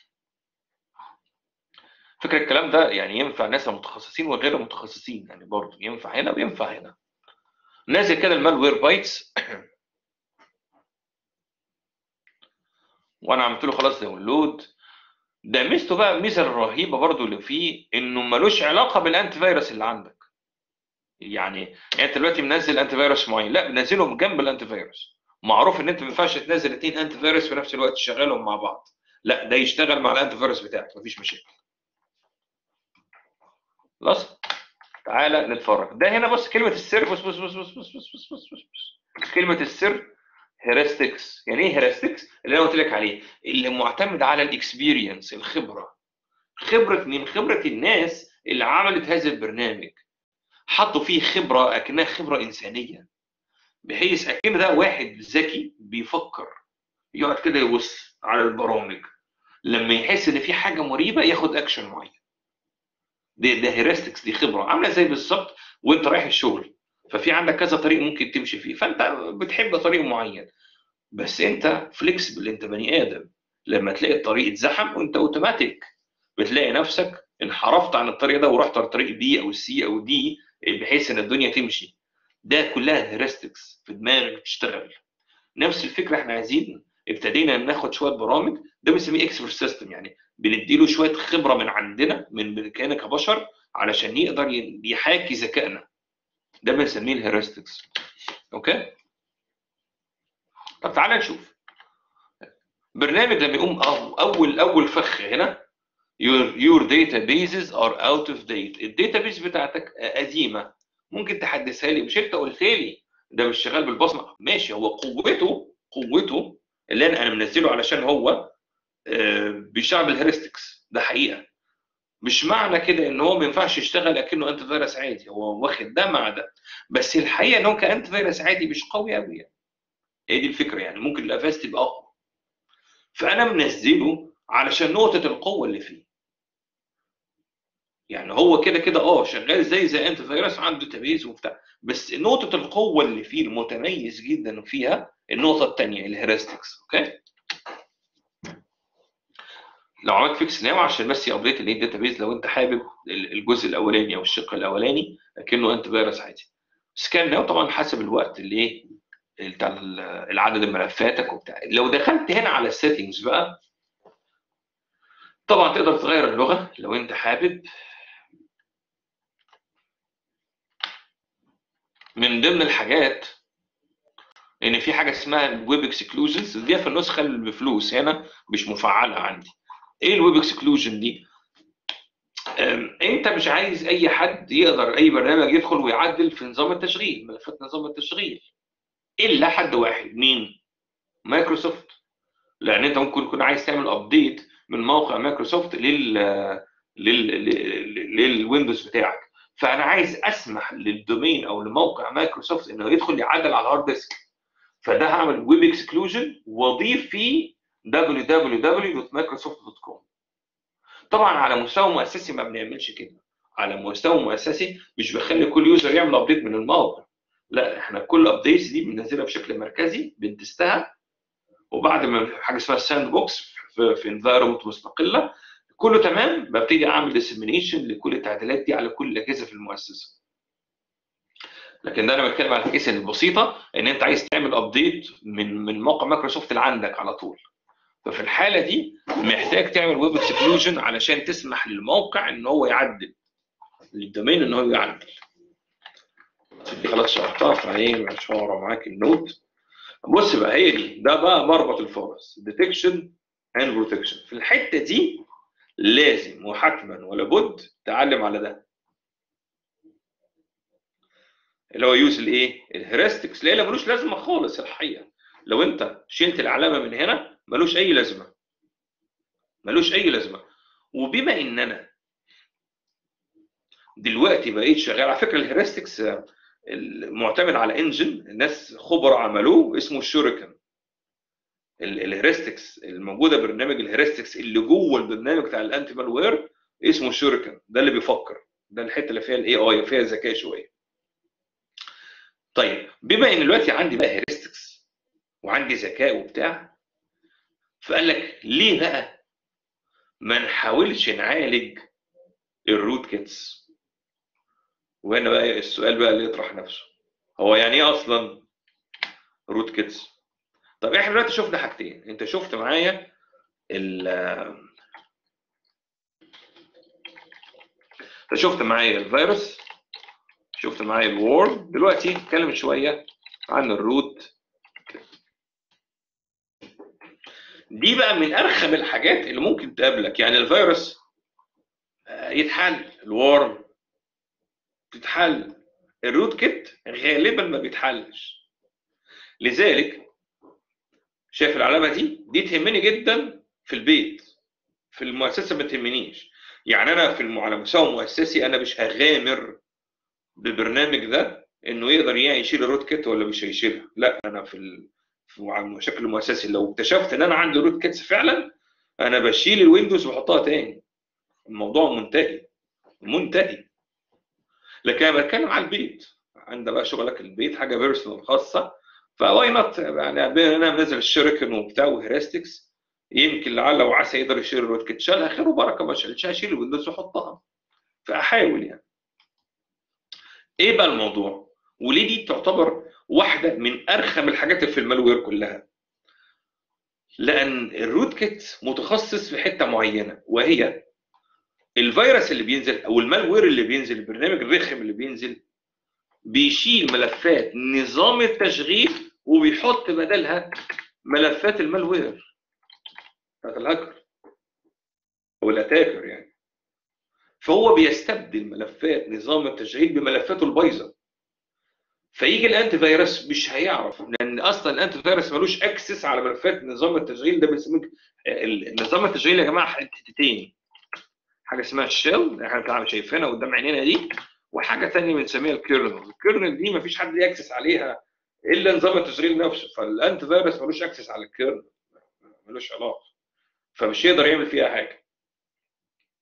فكرة الكلام ده يعني ينفع ناس متخصصين وغير متخصصين يعني برضه ينفع هنا وينفع هنا نازل كده المالوير بايتس وانا عملت له خلاص داونلود ده ميزته بقى الميزه الرهيبه برضو اللي فيه انه ملوش علاقه بالانتي فيروس اللي عندك يعني يعني انت دلوقتي منزل انتي فيروس معين لا منزله جنب الانتي فيروس معروف ان انت ما ينفعش تنزل اثنين انتي فيروس في نفس الوقت تشغلهم مع بعض لا ده يشتغل مع الانتي فيروس بتاعك مفيش مشاكل خلاص تعالى نتفرج ده هنا بص كلمه السر بص بص بص بص بص بص بص بص بص, بص. كلمه السر هيراستكس يعني ايه هيراستكس اللي انا قلت لك عليه اللي معتمد على الاكسبيرينس الخبره خبره من خبره الناس اللي عملت هذا البرنامج حطوا فيه خبره اكنها خبره انسانيه بحيث اكن ده واحد ذكي بيفكر يقعد كده يبص على البرامج لما يحس ان في حاجه مريبه ياخد اكشن معين دي ده هيراستكس دي خبره عامله زي بالظبط وانت رايح الشغل ففي عندك كذا طريق ممكن تمشي فيه فانت بتحب طريق معين بس انت فليكسبل انت بني ادم لما تلاقي الطريق اتزحم وانت اوتوماتيك بتلاقي نفسك انحرفت عن الطريق ده ورحت على الطريق بي او سي او دي بحيث ان الدنيا تمشي ده كلها هيراستكس في دماغك بتشتغل نفس الفكره احنا عايزين ابتدينا ناخد شويه برامج ده بنسميه اكسبرت سيستم يعني بنديله شويه خبره من عندنا من كان كبشر علشان يقدر يحاكي ذكائنا ده بنسميه الهيراستكس اوكي طب تعالى نشوف برنامج لما يقوم أو- اول اول فخ هنا your your databases are out of date الداتابيز بتاعتك قديمه ممكن تحدثها لي مش انت قلت لي ده مش شغال بالبصمه ماشي هو قوته قوته اللي انا انا منزله علشان هو آه، بيشتغل بالهيرستكس ده حقيقه مش معنى كده ان هو ما ينفعش يشتغل اكنه انت فيروس عادي هو واخد ده مع ده بس الحقيقه ان هو كانت فيروس عادي مش قوي قوي يعني هي دي الفكره يعني ممكن الافاس تبقى اقوى فانا منزله علشان نقطه القوه اللي فيه يعني هو كده كده اه شغال زي زي انت فيروس عنده داتابيز وبتاع بس نقطه القوه اللي فيه المتميز جدا فيها النقطه الثانيه الهيرستكس اوكي لو عملت فيكس ناو عشان بس يابديت الايه داتابيز لو انت حابب الجزء الاولاني او الشق الاولاني لكنه انت فيروس عادي سكان ناو طبعا حسب الوقت اللي ايه بتاع العدد ملفاتك وبتاع لو دخلت هنا على السيتنجز بقى طبعا تقدر تغير اللغه لو انت حابب من ضمن الحاجات ان في حاجه اسمها الويب اكسكلوجنز دي في النسخه اللي بفلوس هنا مش مفعله عندي ايه الويب اكسكلوجن دي انت مش عايز اي حد يقدر اي برنامج يدخل ويعدل في نظام التشغيل ملفات نظام التشغيل الا حد واحد مين مايكروسوفت لان انت ممكن تكون عايز تعمل ابديت من موقع مايكروسوفت لل لل للويندوز بتاعك فانا عايز اسمح للدومين او لموقع مايكروسوفت انه يدخل يعدل على الهارد ديسك فده هعمل ويب اكسكلوجن واضيف فيه www.microsoft.com طبعا على مستوى مؤسسي ما بنعملش كده على مستوى مؤسسي مش بخلي كل يوزر يعمل ابديت من الموقع لا احنا كل ابديتس دي بننزلها بشكل مركزي بنتستها وبعد ما حاجه اسمها ساند بوكس في, في انفايرمنت مستقله كله تمام ببتدي اعمل ديسمينيشن لكل التعديلات دي على كل الاجهزه في المؤسسه لكن ده انا بتكلم على الكيس البسيطه ان انت عايز تعمل ابديت من من موقع مايكروسوفت اللي عندك على طول ففي الحاله دي محتاج تعمل ويب اكسكلوجن علشان تسمح للموقع ان هو يعدل للدومين ان هو يعدل دي خلاص شرحتها فايه مش هقرا معاك النوت بص بقى هي دي ده بقى مربط الفرس ديتكشن اند بروتكشن في الحته دي لازم وحتما ولا بد تعلم على ده اللي هو يوز الايه الهيرستكس ليه ملوش لازمه خالص الحقيقه لو انت شلت العلامه من هنا ملوش اي لازمه ملوش اي لازمه وبما ان انا دلوقتي بقيت شغال على فكره الهيرستكس معتمد على انجن الناس خبراء عملوه اسمه الشوريكن الهيرستكس الموجوده برنامج الهيرستكس اللي جوه البرنامج بتاع الانتي مالوير اسمه الشوريكن ده اللي بيفكر ده الحته اللي فيها الاي اي فيها ذكاء شويه طيب بما ان دلوقتي عندي بقى هيرستكس وعندي ذكاء وبتاع فقال لك ليه بقى ما نحاولش نعالج الروت كيتس وهنا بقى السؤال بقى اللي يطرح نفسه هو يعني ايه اصلا روت كيتس طب احنا دلوقتي شفنا حاجتين انت شفت معايا ال انت شفت معايا الفيروس شفت معايا الوورد دلوقتي نتكلم شويه عن الروت دي بقى من ارخم الحاجات اللي ممكن تقابلك يعني الفيروس يتحل الورم تتحل الروت كيت غالبا ما بيتحلش لذلك شايف العلامه دي دي تهمني جدا في البيت في المؤسسه ما تهمنيش يعني انا في الم... على مستوى مؤسسي انا مش هغامر بالبرنامج ده انه يقدر يشيل الروت كيت ولا مش هيشيلها لا انا في ال... في شكل مؤسسي لو اكتشفت ان انا عندي روت كيتس فعلا انا بشيل الويندوز واحطها تاني الموضوع منتهي منتهي لكن انا بتكلم على البيت عندنا بقى شغلك البيت حاجه بيرسونال خاصه فواي نوت يعني انا منزل الشركن وبتاع وهيرستكس يمكن لعل وعسى يقدر يشيل الروت كيت شالها خير وبركه ما شالش هشيل الويندوز واحطها فاحاول يعني ايه بقى الموضوع وليه دي تعتبر واحده من ارخم الحاجات اللي في المالوير كلها لان الروت كيت متخصص في حته معينه وهي الفيروس اللي بينزل او المالوير اللي بينزل البرنامج الرخم اللي بينزل بيشيل ملفات نظام التشغيل وبيحط بدلها ملفات المالوير بتاعت الهاكر او الاتاكر يعني فهو بيستبدل ملفات نظام التشغيل بملفاته البايظه فيجي الانتي فيروس مش هيعرف لان اصلا الانتي فيروس ملوش اكسس على ملفات نظام التشغيل ده بنسميه نظام التشغيل يا جماعه حتتين حاجه اسمها الشيل احنا شايفينها قدام عينينا دي وحاجه ثانيه بنسميها الكيرنل الكيرنل دي مفيش حد ياكسس عليها الا نظام التشغيل نفسه فالانتي فيروس ملوش اكسس على الكيرنل ملوش علاقه فمش يقدر يعمل فيها حاجه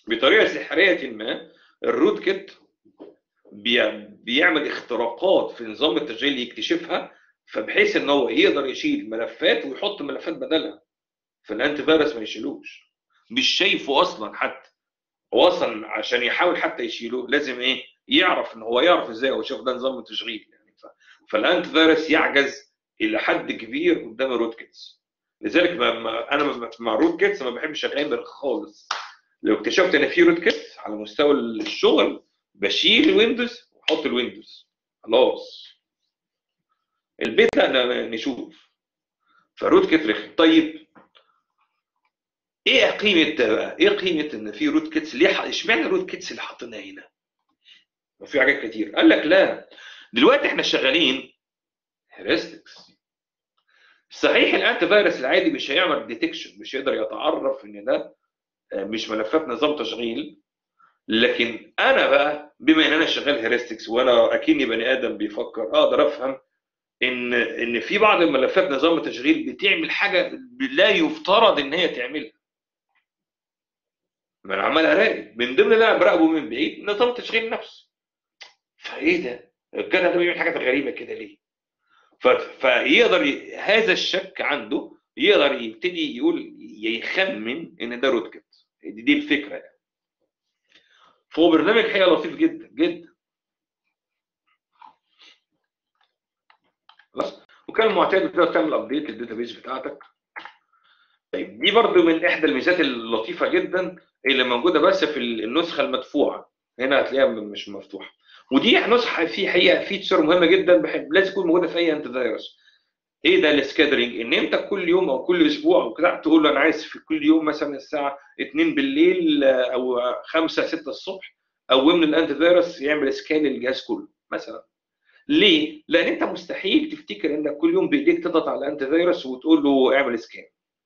بطريقه سحريه ما الروت كيت بي- بيعمل اختراقات في نظام التشغيل يكتشفها فبحيث ان هو يقدر يشيل ملفات ويحط ملفات بدلها فالانتي فيروس ما يشيلوش مش شايفه اصلا حتى هو اصلا عشان يحاول حتى يشيله لازم ايه يعرف ان هو يعرف ازاي هو شاف ده نظام التشغيل يعني ف... فالانتي فيروس يعجز الى حد كبير قدام الروت كيتس لذلك ما ما انا ما- مع روت كيتس ما بحبش اغامر خالص لو اكتشفت ان في روت كيت على مستوى الشغل بشيل الويندوز واحط الويندوز خلاص البيت لا ن- نشوف فروت كيت رخم طيب ايه قيمه ده بقى؟ ايه قيمه ان في روت كيتس ليه ح- اشمعنى روت كيتس اللي حاطينها هنا؟ وفي حاجات كتير قال لك لا دلوقتي احنا شغالين هيرستكس صحيح الانتي فيروس العادي مش هيعمل ديتكشن مش هيقدر يتعرف ان ده آه، مش ملفات نظام تشغيل لكن انا بقى بما ان انا شغال هيرستكس وانا اكني بني ادم بيفكر اقدر افهم ان ان في بعض الملفات نظام التشغيل بتعمل حاجه لا يفترض ان هي تعملها ما انا عمال اراقب من ضمن اللي انا براقبه من بعيد نظام التشغيل نفسه فايه ده؟ الجدع ده بيعمل حاجات غريبه كده ليه؟ ف- فيقدر ي... هذا الشك عنده يقدر يبتدي يقول يخمن ان ده روت كيت دي, دي الفكره يعني فهو برنامج حقيقه لطيف جدا جدا خلاص وكان معتاد تقدر تعمل ابديت للداتابيز بتاعتك طيب دي برضو من احدى الميزات اللطيفه جدا اللي موجوده بس في النسخه المدفوعه هنا هتلاقيها مش مفتوحه ودي نسخه في حقيقه فيتشر مهمه جدا بحب لازم تكون موجوده في اي انتي فيروس ايه ده السكادرينج ان انت كل يوم او كل اسبوع او كده تقول له انا عايز في كل يوم مثلا الساعه 2 بالليل آه، او 5 6 الصبح قوم لي الانتي فيروس يعمل سكان للجهاز كله مثلا ليه؟ لان انت مستحيل تفتكر انك كل يوم بايديك تضغط على الانتي فيروس وتقول له اعمل سكان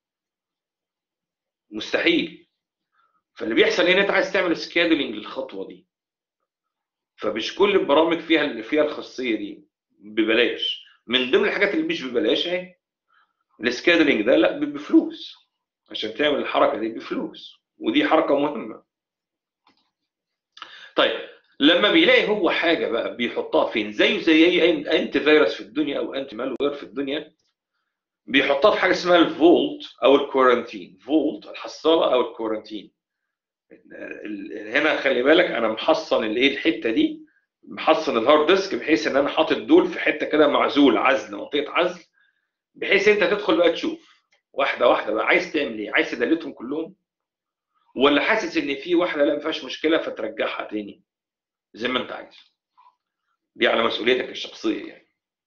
مستحيل فاللي بيحصل ان انت عايز تعمل سكادولينج للخطوه دي فمش كل البرامج فيها اللي فيها الخاصيه دي ببلاش من ضمن الحاجات اللي مش ببلاش اهي السكادولينج ده لا ب- بفلوس عشان تعمل الحركه دي بفلوس ودي حركه مهمه طيب لما بيلاقي هو حاجه بقى بيحطها فين زيه زي اي انتي فيروس في الدنيا او انتي مالوير في الدنيا بيحطها في حاجه اسمها الفولت او الكورنتين فولت الحصاله او الكورنتين ال- هنا خلي بالك انا محصن الايه الحته دي محصن الهارد ديسك بحيث ان انا حاطط دول في حته كده معزول عزل منطقه عزل بحيث انت تدخل بقى تشوف واحده واحده بقى عايز تعمل ايه؟ عايز تدلتهم كلهم؟ ولا حاسس ان في واحده لا ما فيهاش مشكله فترجعها تاني زي ما انت عايز دي على مسؤوليتك الشخصيه يعني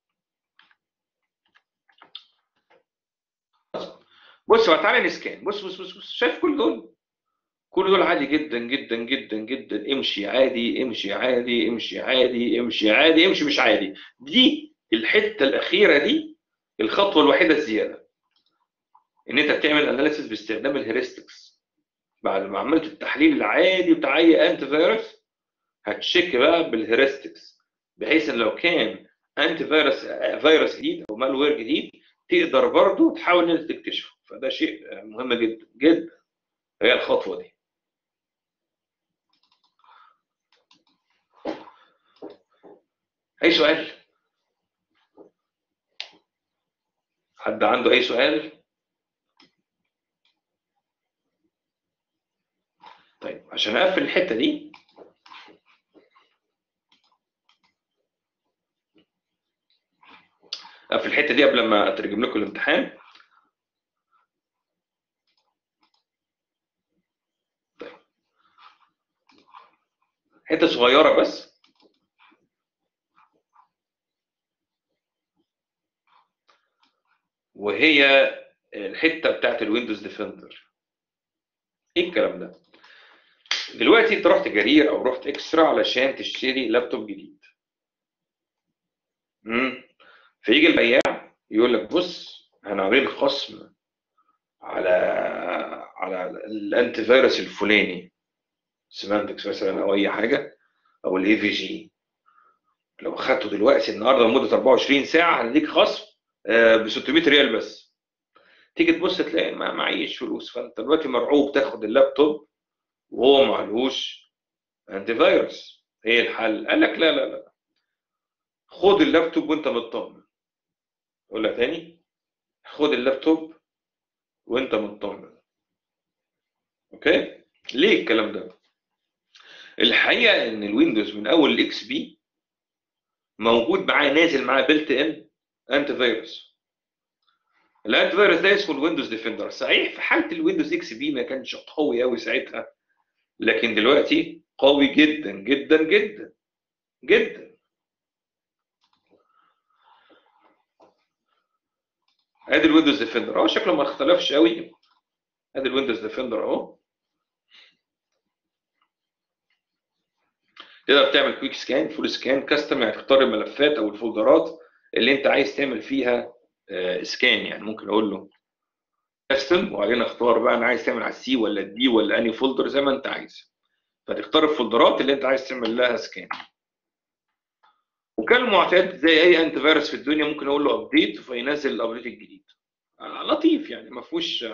بص بقى تعالى نسكان بص بص بص بص شايف كل دول كل دول عادي جدا جدا جدا جدا امشي عادي امشي عادي امشي عادي امشي عادي امشي مش عادي دي الحته الاخيره دي الخطوه الوحيده الزياده ان انت بتعمل اناليسيس باستخدام الهيرستكس بعد ما عملت التحليل العادي بتاع اي انتي فيروس هتشيك بقى بالهيرستكس بحيث ان لو كان انتي فيروس فيروس جديد او مالوير جديد تقدر برضه تحاول ان انت تكتشفه فده شيء مهم جدا جدا هي الخطوه دي اي سؤال حد عنده اي سؤال طيب عشان اقفل الحته دي اقفل الحته دي قبل ما اترجم لكم الامتحان طيب حته صغيره بس وهي الحته بتاعت الويندوز ديفندر ايه الكلام ده دلوقتي انت رحت جرير او رحت اكسترا علشان تشتري لابتوب جديد امم فيجي البياع يقول لك بص احنا عاملين خصم على على الانتي فيروس الفلاني سيمانتكس مثلا او اي حاجه او الاي في جي لو اخدته دلوقتي النهارده لمده 24 ساعه هنديك خصم ب 600 ريال بس تيجي تبص تلاقي ما معيش فلوس فانت دلوقتي مرعوب تاخد اللابتوب وهو معلوش انتي فيروس ايه الحل؟ قال لك لا لا لا خد اللابتوب وانت مطمن اقولها تاني خد اللابتوب وانت مطمن اوكي ليه الكلام ده الحقيقه ان الويندوز من اول الاكس بي موجود معاه نازل معاه بيلت ان انتي فيروس الانتي فيروس ده اسمه الويندوز ديفندر صحيح في حاله الويندوز اكس بي ما كانش قوي قوي ساعتها لكن دلوقتي قوي جدا جدا جدا جدا ادي الويندوز ديفندر اهو شكله ما اختلفش قوي ادي الويندوز ديفندر اهو تقدر تعمل كويك سكان فول سكان كاستم يعني تختار الملفات او الفولدرات اللي انت عايز تعمل فيها سكان يعني ممكن اقول له كاستم وبعدين اختار بقى انا عايز تعمل على السي ولا الدي ولا اني فولدر زي ما انت عايز فتختار الفولدرات اللي انت عايز تعمل لها سكان وكان المعتاد زي اي انتي فيروس في الدنيا ممكن اقول له ابديت فينزل الابديت الجديد آه لطيف يعني ما فيهوش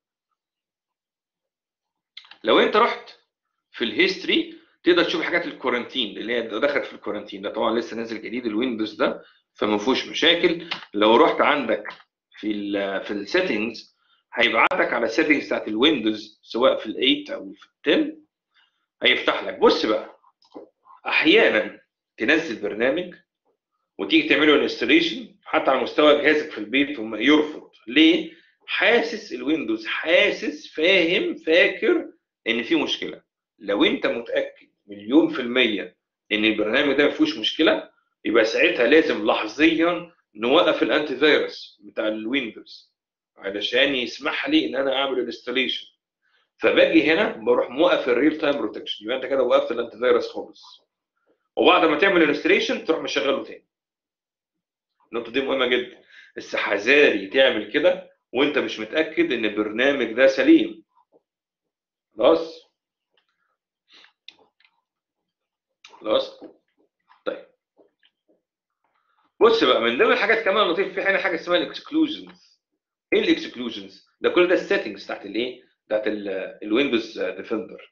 لو انت رحت في الهيستوري تقدر تشوف حاجات الكورنتين اللي هي دخلت في الكورنتين ده طبعا لسه نازل جديد الويندوز ده فما فيهوش مشاكل لو رحت عندك في ال في السيتنجز هيبعتك على السيتنجز بتاعت الويندوز سواء في ال8 او في ال10 هيفتح لك بص بقى احيانا تنزل برنامج وتيجي تعمله انستليشن حتى على مستوى جهازك في البيت يرفض ليه؟ حاسس الويندوز حاسس فاهم فاكر ان في مشكله لو انت متاكد مليون في الميه ان البرنامج ده ما فيهوش مشكله يبقى ساعتها لازم لحظيا نوقف الانتي فيروس بتاع الويندوز علشان يسمح لي ان انا اعمل انستليشن فباجي هنا بروح موقف الريل تايم بروتكشن يبقى انت كده وقفت الانتي فيروس خالص وبعد ما تعمل انستليشن تروح مشغله تاني النقطه دي مهمه جدا بس حذاري تعمل كده وانت مش متاكد ان البرنامج ده سليم خلاص خلاص طيب بص بقى من ضمن الحاجات كمان اللطيفه في هنا حاجه اسمها الاكسكلوجنز ايه الاكسكلوجنز ده كل ده السيتنجز بتاعت الايه بتاعت الويندوز ديفندر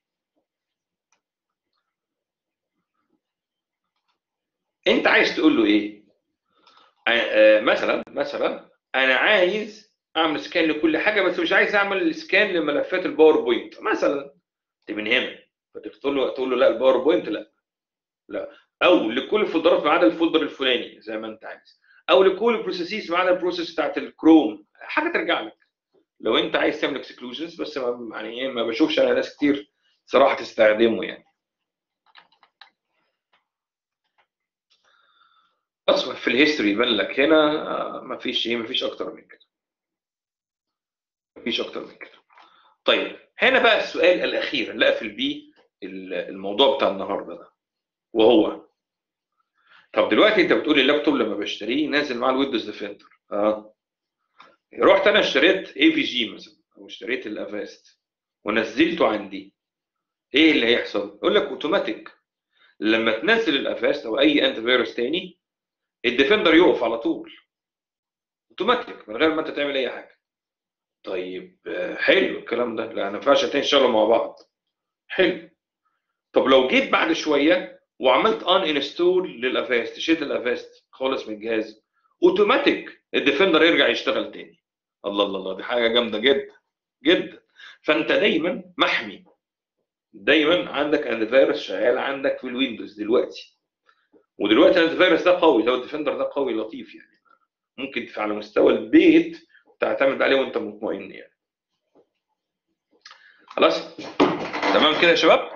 انت عايز تقول له ايه آه مثلا مثلا انا عايز اعمل سكان لكل حاجه بس مش عايز اعمل سكان لملفات الباوربوينت مثلا من هنا فتقول له تقول له لا الباوربوينت لا لا او لكل الفولدرات ما عدا الفولدر الفلاني زي ما انت عايز او لكل البروسيسز ما عدا البروسيس بتاعت الكروم حاجه ترجع لك لو انت عايز تعمل اكسكلوجنز بس ما يعني ما بشوفش انا ناس كتير صراحه تستخدمه يعني بس في الهيستوري يبان لك هنا ما فيش ايه ما فيش اكتر من كده ما فيش اكتر من كده طيب هنا بقى السؤال الاخير اللي اقفل بيه الموضوع بتاع النهارده ده وهو طب دلوقتي انت بتقول اللابتوب لما بشتريه نازل مع الويندوز ديفندر اه رحت انا اشتريت اي في جي مثلا او اشتريت الافاست ونزلته عندي ايه اللي هيحصل؟ يقول لك اوتوماتيك لما تنزل الافاست او اي انتي فيروس تاني الديفندر يقف على طول اوتوماتيك من غير ما انت تعمل اي حاجه طيب حلو الكلام ده لا ما ينفعش الاثنين يشتغلوا مع بعض حلو طب لو جيت بعد شويه وعملت ان انستول للافاست شلت الافاست خالص من الجهاز اوتوماتيك الديفندر يرجع يشتغل تاني الله الله الله دي حاجه جامده جدا جدا فانت دايما محمي دايما عندك انتي فيروس شغال عندك في الويندوز دلوقتي ودلوقتي الانتي فيروس ده قوي لو الديفندر ده قوي لطيف يعني ممكن على مستوى البيت تعتمد عليه وانت مطمئن يعني خلاص تمام كده يا شباب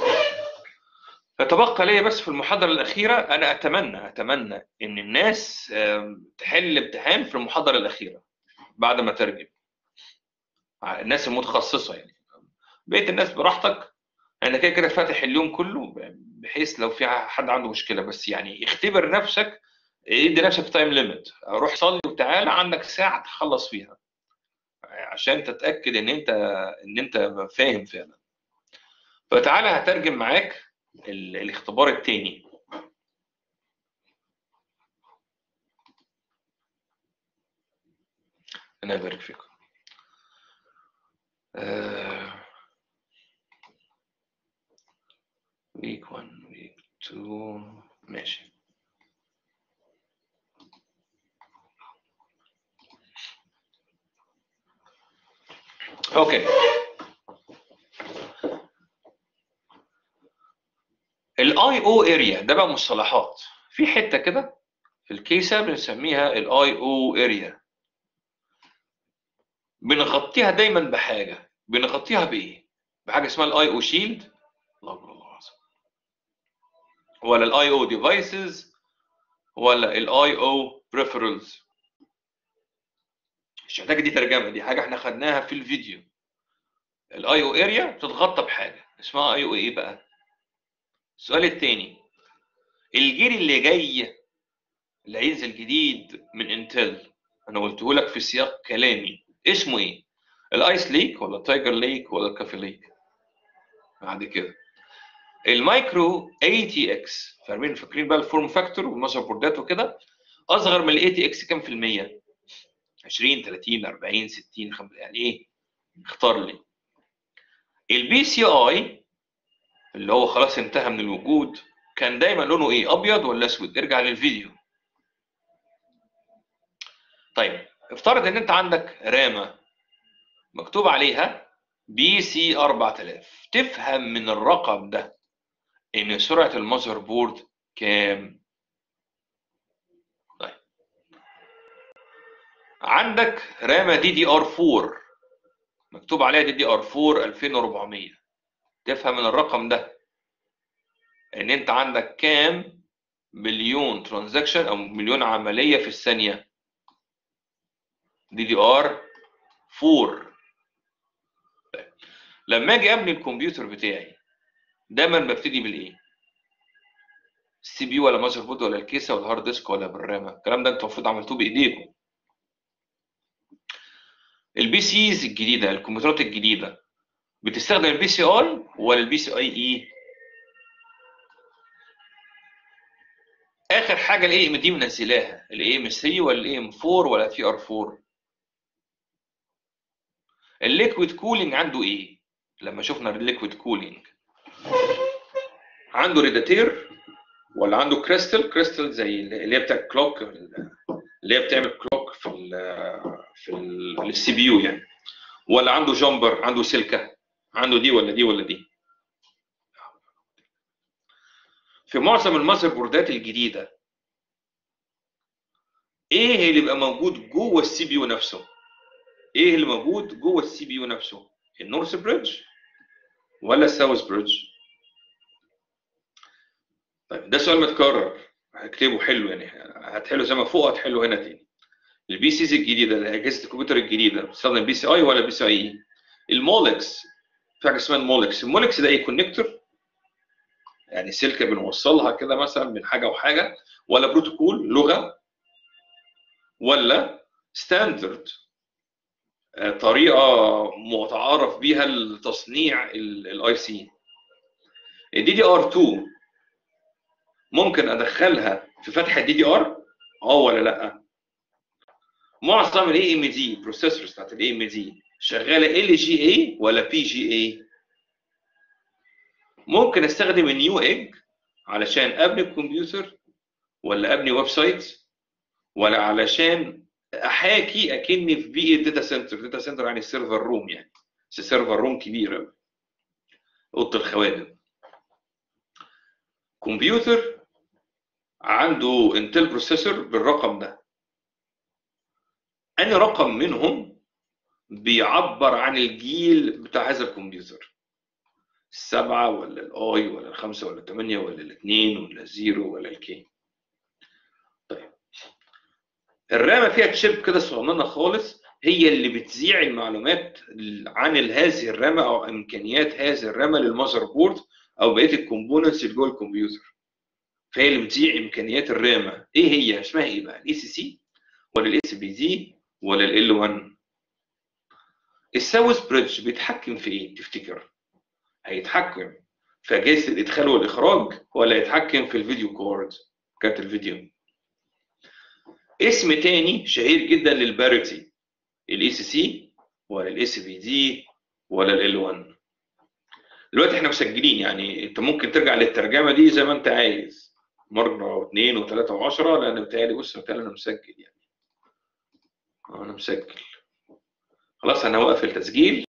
فتبقى لي بس في المحاضرة الأخيرة أنا أتمنى أتمنى إن الناس تحل الامتحان في المحاضرة الأخيرة بعد ما ترجم الناس المتخصصة يعني بقية الناس براحتك أنا كده كده فاتح اليوم كله بحيث لو في حد عنده مشكلة بس يعني اختبر نفسك ادي نفسك تايم ليميت روح صلي وتعالى عندك ساعة تخلص فيها عشان تتأكد إن أنت إن أنت فاهم فعلا فتعالى هترجم معاك الاختبار الثاني أنا أبارك فيكم آه تو ماشي اوكي الاي او اريا ده بقى مصطلحات في حته كده في الكيسه بنسميها الاي او اريا بنغطيها دايما بحاجه بنغطيها بايه بحاجه اسمها الاي او شيلد الله اكبر الله اعظم ولا الاي او ديفايسز ولا الاي او بريفرالز مش محتاجه دي ترجمه دي حاجه احنا خدناها في الفيديو الاي او اريا بتتغطى بحاجه اسمها اي او ايه بقى السؤال الثاني الجيل اللي جاي اللي هينزل جديد من انتل انا قلته لك في سياق كلامي اسمه ايه الايس ليك ولا التايجر ليك ولا الكافي ليك بعد كده المايكرو اي تي اكس فاهمين فاكرين بقى الفورم فاكتور والمذر بوردات وكده اصغر من الاي تي اكس كام في الميه 20 30 40 60 خم... يعني ايه اختار لي البي سي اي اللي هو خلاص انتهى من الوجود كان دايما لونه ايه ابيض ولا اسود ارجع للفيديو طيب افترض ان انت عندك رامه مكتوب عليها بي سي 4000 تفهم من الرقم ده ان سرعه المذر بورد كام طيب عندك رامه دي دي ار 4 مكتوب عليها دي دي ار 4 2400 تفهم من الرقم ده ان انت عندك كام مليون ترانزاكشن او مليون عمليه في الثانيه دي دي ار 4 طيب. لما اجي ابني الكمبيوتر بتاعي دايما ببتدي بالايه السي بي يو ولا ماذر بورد ولا الكيسه ولا الهارد ديسك ولا بالرامه الكلام ده انتوا المفروض عملتوه بايديكم البي سيز الجديده الكمبيوترات الجديده بتستخدم البي سي اي ولا البي سي اي اي اخر حاجه الاي ام دي منزلاها الاي ام 3 ولا الاي ام 4 ولا في ار 4 الليكويد كولينج عنده ايه لما شفنا الليكويد كولينج عنده ريداتير ولا عنده كريستال كريستال زي اللي هي بتاع كلوك اللي هي بتعمل كلوك في ال في السي بي يو يعني ولا عنده جامبر عنده سلكه عنده دي ولا دي ولا دي في معظم المذر بوردات الجديده ايه اللي بيبقى موجود جوه السي بي يو نفسه ايه اللي موجود جوه السي بي يو نفسه النورث بريدج ولا الساوث بريدج طيب ده سؤال متكرر هكتبه حلو يعني هتحله زي ما فوق هتحله هنا تاني البي سيز الجديده اجهزه الكمبيوتر الجديده بتستخدم بي سي اي ولا بي سي اي المولكس في حاجه اسمها المولكس المولكس ده ايه كونكتور يعني سلكه بنوصلها كده مثلا من حاجه وحاجه ولا بروتوكول لغه ولا ستاندرد طريقه متعارف بيها لتصنيع الاي سي الدي دي ار 2 ممكن ادخلها في فتحه الدي دي ار اه ولا لا معظم الاي ام دي بروسيسورز بتاعت الاي ام دي شغاله ال جي اي ولا بي جي اي ممكن استخدم النيو ايج علشان ابني الكمبيوتر ولا ابني ويب سايت ولا علشان احاكي اكني في بيئه داتا سنتر داتا سنتر يعني سيرفر روم يعني بس سيرفر روم كبيره اوضه الخوادم كمبيوتر عنده انتل بروسيسور بالرقم ده أي رقم منهم بيعبر عن الجيل بتاع هذا الكمبيوتر السبعة ولا الآي ولا الخمسة ولا الثمانية ولا الاثنين ولا الزيرو ولا الكي طيب الرامة فيها تشيب كده صغننة خالص هي اللي بتذيع المعلومات عن هذه الرامة أو إمكانيات هذه الرامة للمذر بورد أو بقية الكومبوننتس اللي جوه الكمبيوتر فهي اللي بتذيع إمكانيات الرامة إيه هي؟ اسمها إيه بقى؟ الإي سي سي ولا الإس بي دي ولا ال 1 الساوث بريدج بيتحكم في ايه تفتكر هيتحكم في اجهزه الادخال والاخراج ولا يتحكم في الفيديو كارد كارت الفيديو اسم تاني شهير جدا للباريتي الاي سي سي ولا الاس بي دي ولا ال 1 دلوقتي احنا مسجلين يعني انت ممكن ترجع للترجمه دي زي ما انت عايز مره واثنين وثلاثه وعشره لان بتهيألي بص بتهيألي انا مسجل يعني آه، انا مسجل خلاص انا هوقف التسجيل